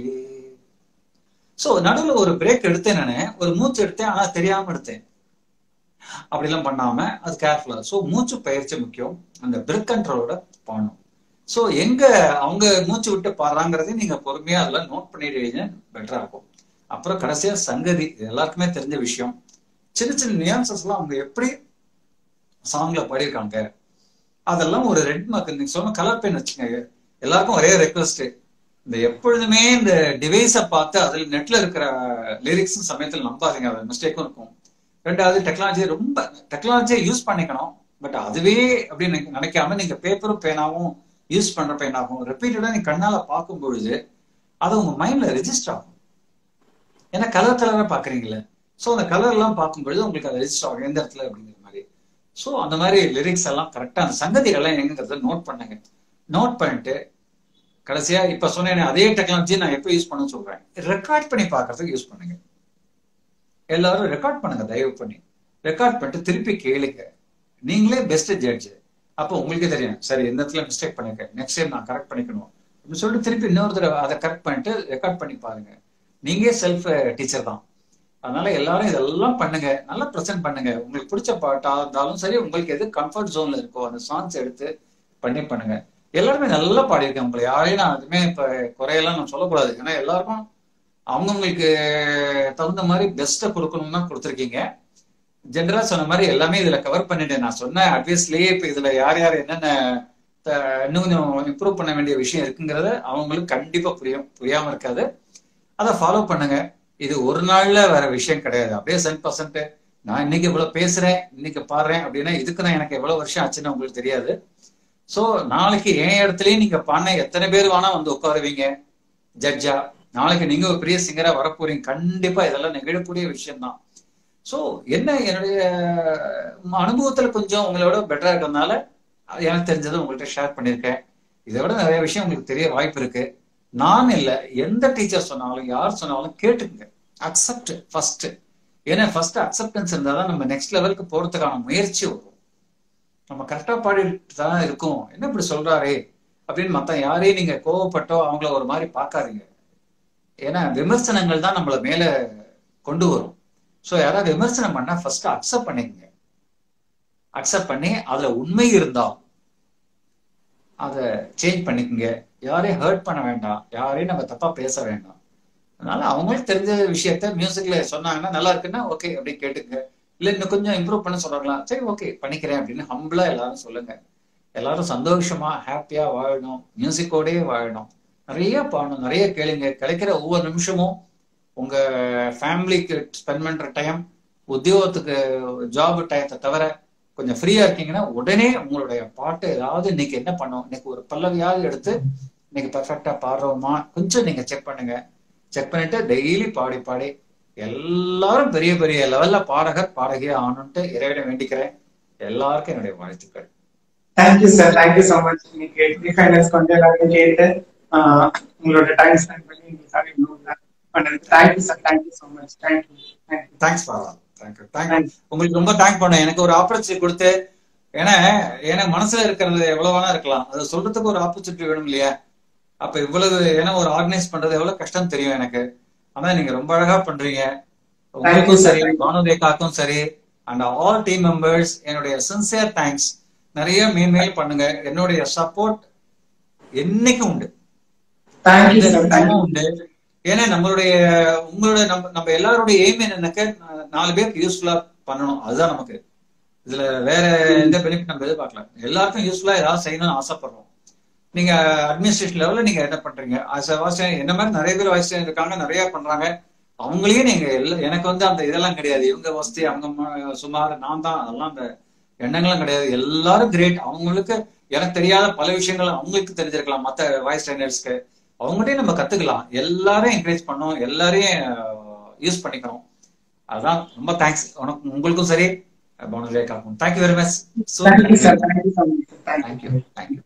சோ நடுவுல ஒரு பிரேக் எடுத்தேன் நானு ஒரு மூச்சு எடுத்தேன் ஆனா தெரியாம எடுத்தேன் அப்படிலாம் பண்ணாம அது கேர்ஃபுல்லா சோ மூச்சு பயிற்சி முக்கியம் அந்த பிரெத் கண்ட்ரோலோட பாடணும் சோ எங்க அவங்க மூச்சு விட்டு பாடுறாங்கிறதையும் நீங்க பொறுமையா அதெல்லாம் நோட் பண்ணிடுவீங்க பெட்டரா இருக்கும் அப்புறம் கடைசியா சங்கதி இது எல்லாருக்குமே தெரிஞ்ச விஷயம் சின்ன சின்ன நியான்சஸ் எல்லாம் அவங்க எப்படி சாங்ல பாடியிருக்காங்க அதெல்லாம் ஒரு ரெட் மார்க் நீங்க சொன்ன கலர் பென் வச்சுங்க எல்லாருக்கும் ஒரே ரெக்வஸ்ட் இந்த எப்பொழுதுமே இந்த டிவைஸை பார்த்து அதில் நெட்ல இருக்கிற லிரிக்ஸ் சமயத்தில் நம்பாதீங்க அது மிஸ்டேக்கும் இருக்கும் ரெண்டாவது டெக்னாலஜி ரொம்ப டெக்னாலஜியை யூஸ் பண்ணிக்கணும் பட் அதுவே அப்படின்னு நினைக்காம நீங்க பேப்பரும் பேனாவும் யூஸ் பண்ற பேனாகும் ரிப்பீட்டடா நீங்க கண்ணால பார்க்கும் பொழுது அது உங்க மைண்ட்ல ரெஜிஸ்டர் ஆகும் ஏன்னா கலர் கலரா பாக்குறீங்களே ஸோ அந்த கலர் எல்லாம் பார்க்கும்பொழுது உங்களுக்கு அது ரெஜிஸ்டர் ஆகும் எந்த இடத்துல அப்படிங்கிற மாதிரி ஸோ அந்த மாதிரி லிரிக்ஸ் எல்லாம் கரெக்டா அந்த சங்கதிகள்லாம் எங்கிறத நோட் பண்ணுங்க நோட் பண்ணிட்டு கடைசியா இப்ப சொன்னேன் அதே டெக்னாலஜி நான் எப்போ யூஸ் பண்ண சொல்றேன் ரெக்கார்ட் பண்ணி பார்க்கறதுக்கு யூஸ் பண்ணுங்க எல்லாரும் ரெக்கார்ட் பண்ணுங்க தயவு பண்ணி ரெக்கார்ட் பண்ணிட்டு திருப்பி கேளுங்க நீங்களே பெஸ்ட் ஜட்ஜ் அப்போ உங்களுக்கே தெரியும் சரி எந்த இடத்துல மிஸ்டேக் பண்ணிருக்கேன் நெக்ஸ்ட் டைம் நான் கரெக்ட் பண்ணிக்கணும் அப்படின்னு சொல்லிட்டு திருப்பி இன்னொரு தடவை அதை கரெக்ட் பண்ணிட்டு ரெக்கார்ட் பண்ணி பாருங்க நீங்க செல்ஃப் டீச்சர் தான் அதனால எல்லாரும் இதெல்லாம் பண்ணுங்க நல்லா ப்ரெசென்ட் பண்ணுங்க உங்களுக்கு பிடிச்ச பாட்டா இருந்தாலும் சரி உங்களுக்கு எது கம்ஃபர்ட் ஜோன்ல இருக்கோ அந்த சாங்ஸ் எடுத்து பண்ணி பண்ணுங்க எல்லாருமே நல்லா பாடியிருக்கேன் உங்களை யாரையும் நான் அதுமே இப்ப குறையெல்லாம் நான் சொல்லக்கூடாது ஏன்னா எல்லாருக்கும் அவங்கவுங்களுக்கு தகுந்த மாதிரி பெஸ்ட்டை கொடுக்கணும்னு தான் கொடுத்துருக்கீங்க ஜென்ரலா சொன்ன மாதிரி எல்லாமே இதுல கவர் பண்ணிட்டேன் நான் சொன்ன அட்வைஸ்லயே இப்ப இதுல யார் யார் என்னென்ன இன்னும் கொஞ்சம் இம்ப்ரூவ் பண்ண வேண்டிய விஷயம் இருக்குங்கிறத அவங்களுக்கு கண்டிப்பா புரியும் புரியாம இருக்காது அதை ஃபாலோ பண்ணுங்க இது ஒரு நாள்ல வர விஷயம் கிடையாது அப்படியே சென் பர்சன்ட் நான் இன்னைக்கு இவ்வளவு பேசுறேன் இன்னைக்கு பாடுறேன் அப்படின்னா இதுக்கு நான் எனக்கு எவ்வளவு வருஷம் ஆச்சுன்னு உங்களுக்கு தெரியாது சோ நாளைக்கு என் இடத்துலயும் நீங்க பாடின எத்தனை பேர் வேணா வந்து உட்காருவீங்க ஜட்ஜா நாளைக்கு நீங்க ஒரு பெரிய சிங்கரா வரப்போறீங்க கண்டிப்பா இதெல்லாம் நிகழக்கூடிய விஷயம் தான் ஸோ என்ன என்னுடைய அனுபவத்துல கொஞ்சம் உங்களோட பெட்டரா இருக்கிறதுனால எனக்கு தெரிஞ்சதை உங்கள்கிட்ட ஷேர் பண்ணியிருக்கேன் இதை விட நிறைய விஷயம் உங்களுக்கு தெரிய வாய்ப்பு இருக்கு நான் இல்லை எந்த டீச்சர் சொன்னாலும் யார் சொன்னாலும் கேட்டுக்குங்க அக்செப்ட் ஃபர்ஸ்ட் ஏன்னா ஃபர்ஸ்ட் அக்செப்டன்ஸ் இருந்தால் தான் நம்ம நெக்ஸ்ட் லெவலுக்கு போறதுக்கான முயற்சி வரும் நம்ம கரெக்டா பாடிட்டு தான் இருக்கோம் என்ன இப்படி சொல்றாரே அப்படின்னு மத்த யாரையும் நீங்க கோவப்பட்டோ அவங்கள ஒரு மாதிரி பார்க்காதீங்க ஏன்னா விமர்சனங்கள் தான் நம்மள மேல கொண்டு வரும் ஸோ யாராவது விமர்சனம் பண்ணா ஃபர்ஸ்ட் அக்செப்ட் பண்ணிக்கங்க அக்செப்ட் பண்ணி அதுல உண்மை இருந்தால் அதை சேஞ்ச் பண்ணிக்கோங்க யாரையும் ஹர்ட் பண்ண வேண்டாம் யாரையும் நம்ம தப்பா பேச வேண்டாம் அதனால அவங்களுக்கு தெரிஞ்ச விஷயத்த மியூசிக்ல சொன்னாங்கன்னா நல்லா இருக்குன்னா ஓகே அப்படி கேட்டுங்க இல்ல இன்னும் கொஞ்சம் இம்ப்ரூவ் பண்ண சொல்றாங்களா சரி ஓகே பண்ணிக்கிறேன் அப்படின்னு ஹம்பிளா எல்லாரும் சொல்லுங்க எல்லாரும் சந்தோஷமா ஹாப்பியா வாழணும் மியூசிக்கோடயே வாழணும் நிறைய பாடணும் நிறைய கேளுங்க கிடைக்கிற ஒவ்வொரு நிமிஷமும் உங்க ஃபேமிலிக்கு ஸ்பெண்ட் பண்ற டைம் உத்தியோகத்துக்கு ஜாப் டயத்தை தவிர கொஞ்சம் ஃப்ரீயா இருக்கீங்கன்னா உடனே உங்களுடைய பாட்டு ஏதாவது இன்னைக்கு என்ன பண்ணோம் இன்னைக்கு ஒரு பல்லவியாவது எடுத்து இன்னைக்கு பர்ஃபெக்டா பாடுறோமா கொஞ்சம் நீங்க செக் பண்ணுங்க செக் பண்ணிட்டு டெய்லி பாடி பாடி எல்லாரும் பெரிய பெரிய லெவல்ல பாடகர் பாடகியா ஆகணும்ட்டு இறைவனை வேண்டிக்கிறேன் எல்லாருக்கும் என்னுடைய வாழ்த்துக்கள் thank you sir thank you so much இன்னைக்கு எக்ரி ஃபைனல்ஸ் கொஞ்சம் எல்லாரும் கேட்டு உங்களோட டைம் ஸ்பெண்ட் பண்ணி எங்களுக்காக இவ்வளோ பண்ணது thank you sir thank you so much thank you thank you thanks பாரா தேங்க்யூ தேங்க்யூ உங்களுக்கு ரொம்ப தேங்க் பண்ணேன் எனக்கு ஒரு ஆப்பர்ச்சுனிட்டி கொடுத்து ஏன்னா ஏன்னா மனசுல இருக்கிறது எவ்வளவு வேணா இருக்கலாம் அது சொல்றதுக்கு ஒரு ஆப்பர்ச்சுனிட்டி வேணும் இல்லையா அப்ப இவ்வளவு ஏன்னா ஒரு ஆர்கனைஸ் பண்றது எவ்வளவு கஷ்டம் தெரியும் எனக்கு ஆனா நீங்க ரொம்ப அழகா பண்றீங்க உங்களுக்கும் சரி பானுரேகாக்கும் சரி அண்ட் ஆல் டீம் மெம்பர்ஸ் என்னுடைய சின்சியர் தேங்க்ஸ் நிறைய மேன்மேல் பண்ணுங்க என்னுடைய சப்போர்ட் என்னைக்கும் உண்டு தேங்க்யூ சார் தேங்க்யூ உண்டு ஏன்னா நம்மளுடைய உங்களோட நம்ம நம்ம எல்லாருடைய எய்ம் என்னன்னாக்க நாலு பேருக்கு யூஸ்ஃபுல்லா பண்ணணும் அதுதான் நமக்கு இதுல வேற எந்த பெனிஃபிட் நம்ம எதிர்பார்க்கல எல்லாருக்கும் யூஸ்ஃபுல்லா ஏதாவது செய்யணும்னு ஆசைப்படுறோம் நீங்க அட்மினிஸ்ட்ரேஷன் லெவல்ல நீங்க என்ன பண்றீங்க வாய்ஸ் என்ன மாதிரி நிறைய பேர் வாய்ஸ் இருக்காங்க நிறைய பண்றாங்க அவங்களையும் நீங்க எல்லாம் எனக்கு வந்து அந்த இதெல்லாம் கிடையாது இவங்க வசதி அவங்க சுமார் நான் தான் அதெல்லாம் அந்த எண்ணங்களும் கிடையாது எல்லாரும் கிரேட் அவங்களுக்கு எனக்கு தெரியாத பல விஷயங்கள் அவங்களுக்கு தெரிஞ்சிருக்கலாம் மத்த வாய்ஸ் ட்ரைனர்ஸ்க்கு அவங்ககிட்டயும் நம்ம கத்துக்கலாம் எல்லாரையும் என்கரேஜ் பண்ணோம் எல்லாரையும் யூஸ் பண்ணிக்கிறோம் அதுதான் ரொம்ப தேங்க்ஸ் உனக்கு உங்களுக்கும் சரி பவுனரேக்காக்கும் thank you very much thank you sir thank you so much thank you thank you thank you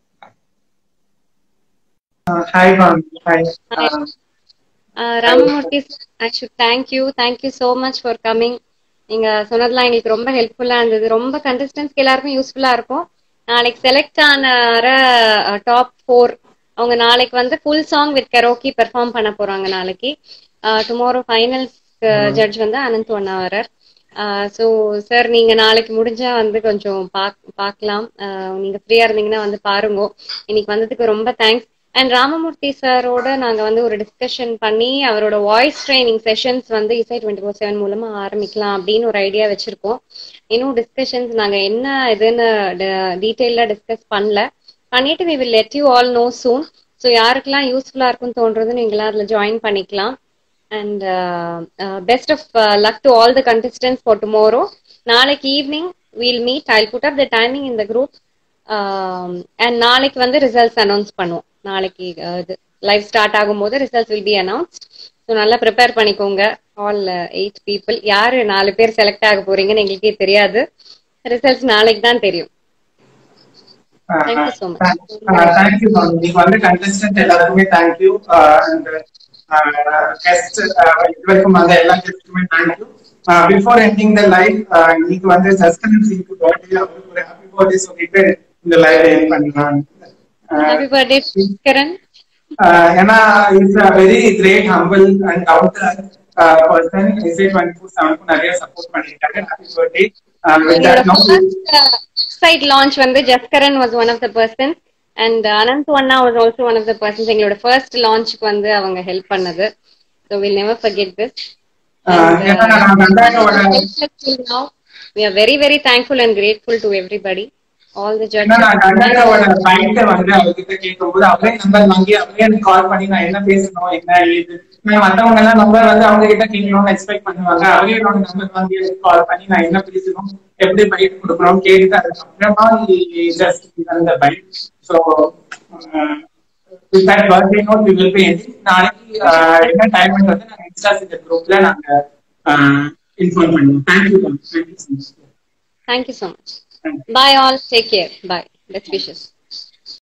hi பான் hi Uh, Ramamurthy I should thank you thank you so much for coming நீங்க சொன்னதெல்லாம் எங்களுக்கு ரொம்ப ஹெல்ப்ஃபுல்லா இருந்தது ரொம்ப கண்டஸ்டன்ஸ்க்கு எல்லாருக்கும் யூஸ்ஃபுல்லா இருக்கும் நாளைக்கு செலக்ட் ஆன டாப் ஃபோர் அவங்க நாளைக்கு வந்து full song with karaoke perform பண்ண போறாங்க நாளைக்கு டுமாரோ ஃபைனல்ஸ் ஜட்ஜ் வந்து அனந்த் ஒன்னா வரார் ஸோ சார் நீங்க நாளைக்கு முடிஞ்சா வந்து கொஞ்சம் பாக் பார்க்கலாம் நீங்க ஃப்ரீயா இருந்தீங்கன்னா வந்து பாருங்க இன்னைக்கு வந்ததுக்கு ரொம்ப தேங்க்ஸ் அண்ட் ராமமூர்த்தி சாரோட நாங்க வந்து ஒரு டிஸ்கஷன் பண்ணி அவரோட வாய்ஸ் ட்ரைனிங் செஷன்ஸ் வந்து இசை டுவெண்ட்டி ஃபோர் செவன் மூலமா ஆரம்பிக்கலாம் அப்படின்னு ஒரு ஐடியா வச்சிருக்கோம் இன்னும் டிஸ்கஷன்ஸ் நாங்க என்ன இதுன்னு டீட்டெயிலா டிஸ்கஸ் பண்ணல பண்ணிட்டு we will let you all know soon so யாருக்கெல்லாம் யூஸ்ஃபுல்லா இருக்கும்னு தோன்றது நீங்களாம் அதுல ஜாயின் பண்ணிக்கலாம் and best of luck to all the contestants for tomorrow நாளைக்கு evening we'll meet I put up the timing இந்த குரூப் அண்ட் நாளைக்கு வந்து ரிசல்ட்ஸ் அனௌன்ஸ் பண்ணுவோம் நாளைக்கு uh, இது லைவ் ஸ்டார்ட் ஆகும்போது results will be announced so நல்லா ப்ரிப்பேர் பண்ணிக்கோங்க ஆல் எயிட் பீப்புள் யாரு நாலு பேர் செலக்ட் ஆக போறீங்கன்னு எங்களுக்கே தெரியாது ரிசல்ட்ஸ் நாளைக்கு தான் தெரியும் Thank you so much. Thank you ma'am நீங்க வந்து கண்டஸ்டன்ட் எல்லாருக்குமே தேங்க்யூ அண்ட் கெஸ்ட் இது வரைக்கும் வந்த எல்லா கெஸ்ட்டுமே thank you before ending the live இன்னைக்கு வந்து ஜஸ்கரன் சிங்க்கு பர்த்டே அவருக்கு ஒரு ஹாப்பி பர்த்டே சொல்லிட்டு இந்த லைவ் எண்ட் பண்ணலாம் ஹாப்பி பர்த்டே கரண் ஏன்னா it's a very great humble and out person இசை டுவெண்ட்டி ஃபோர் செவனுக்கும் நிறைய சப்போர்ட் பண்ணிருக்காரு ஹாப்பி பர்த்டே சைட் லான்ச் வந்து Jaskaran was one of the person and Anand ஒன்னா was also one of the persons எங்களோட first லான்ச்சுக்கு வந்து அவங்க ஹெல்ப் பண்ணது so will never forget this ஏன்னா நான் கண்டாயோட we are very very thankful and grateful to everybody all the ஏன்னா நான் judges கண்டாயோட பையன்ட்ட வந்து அவர்கிட்ட கேட்கும்போது அவரே நம்பர் வாங்கி அவரே எனக்கு கால் பண்ணி நான் என்ன பேசணும் என்ன ஏது நான் மத்தவங்க எல்லாம் நம்பர் வந்து அவங்க கிட்ட கேட்கணும்னு எக்ஸ்பெக்ட் பண்ணுவாங்க அவரே என்னோட நம்பர் வாங்கி எனக்கு கால் பண்ணி நான் என்ன பேசணும் எப்படி பைக் கொடுக்கணும் கேட்டு அதுக்கப்புறமா ஜஸ்ட் அந்த bike so with that birthday note we will be ending நாளைக்கு uh, என்ன டைம் வந்து நாங்க இன்ஸ்டா சீக்கர் குரூப்ல நாங்க இன்ஃபார்ம் பண்ணுவோம் thank you thank you so much thank you so much Thank bye all take care bye best wishes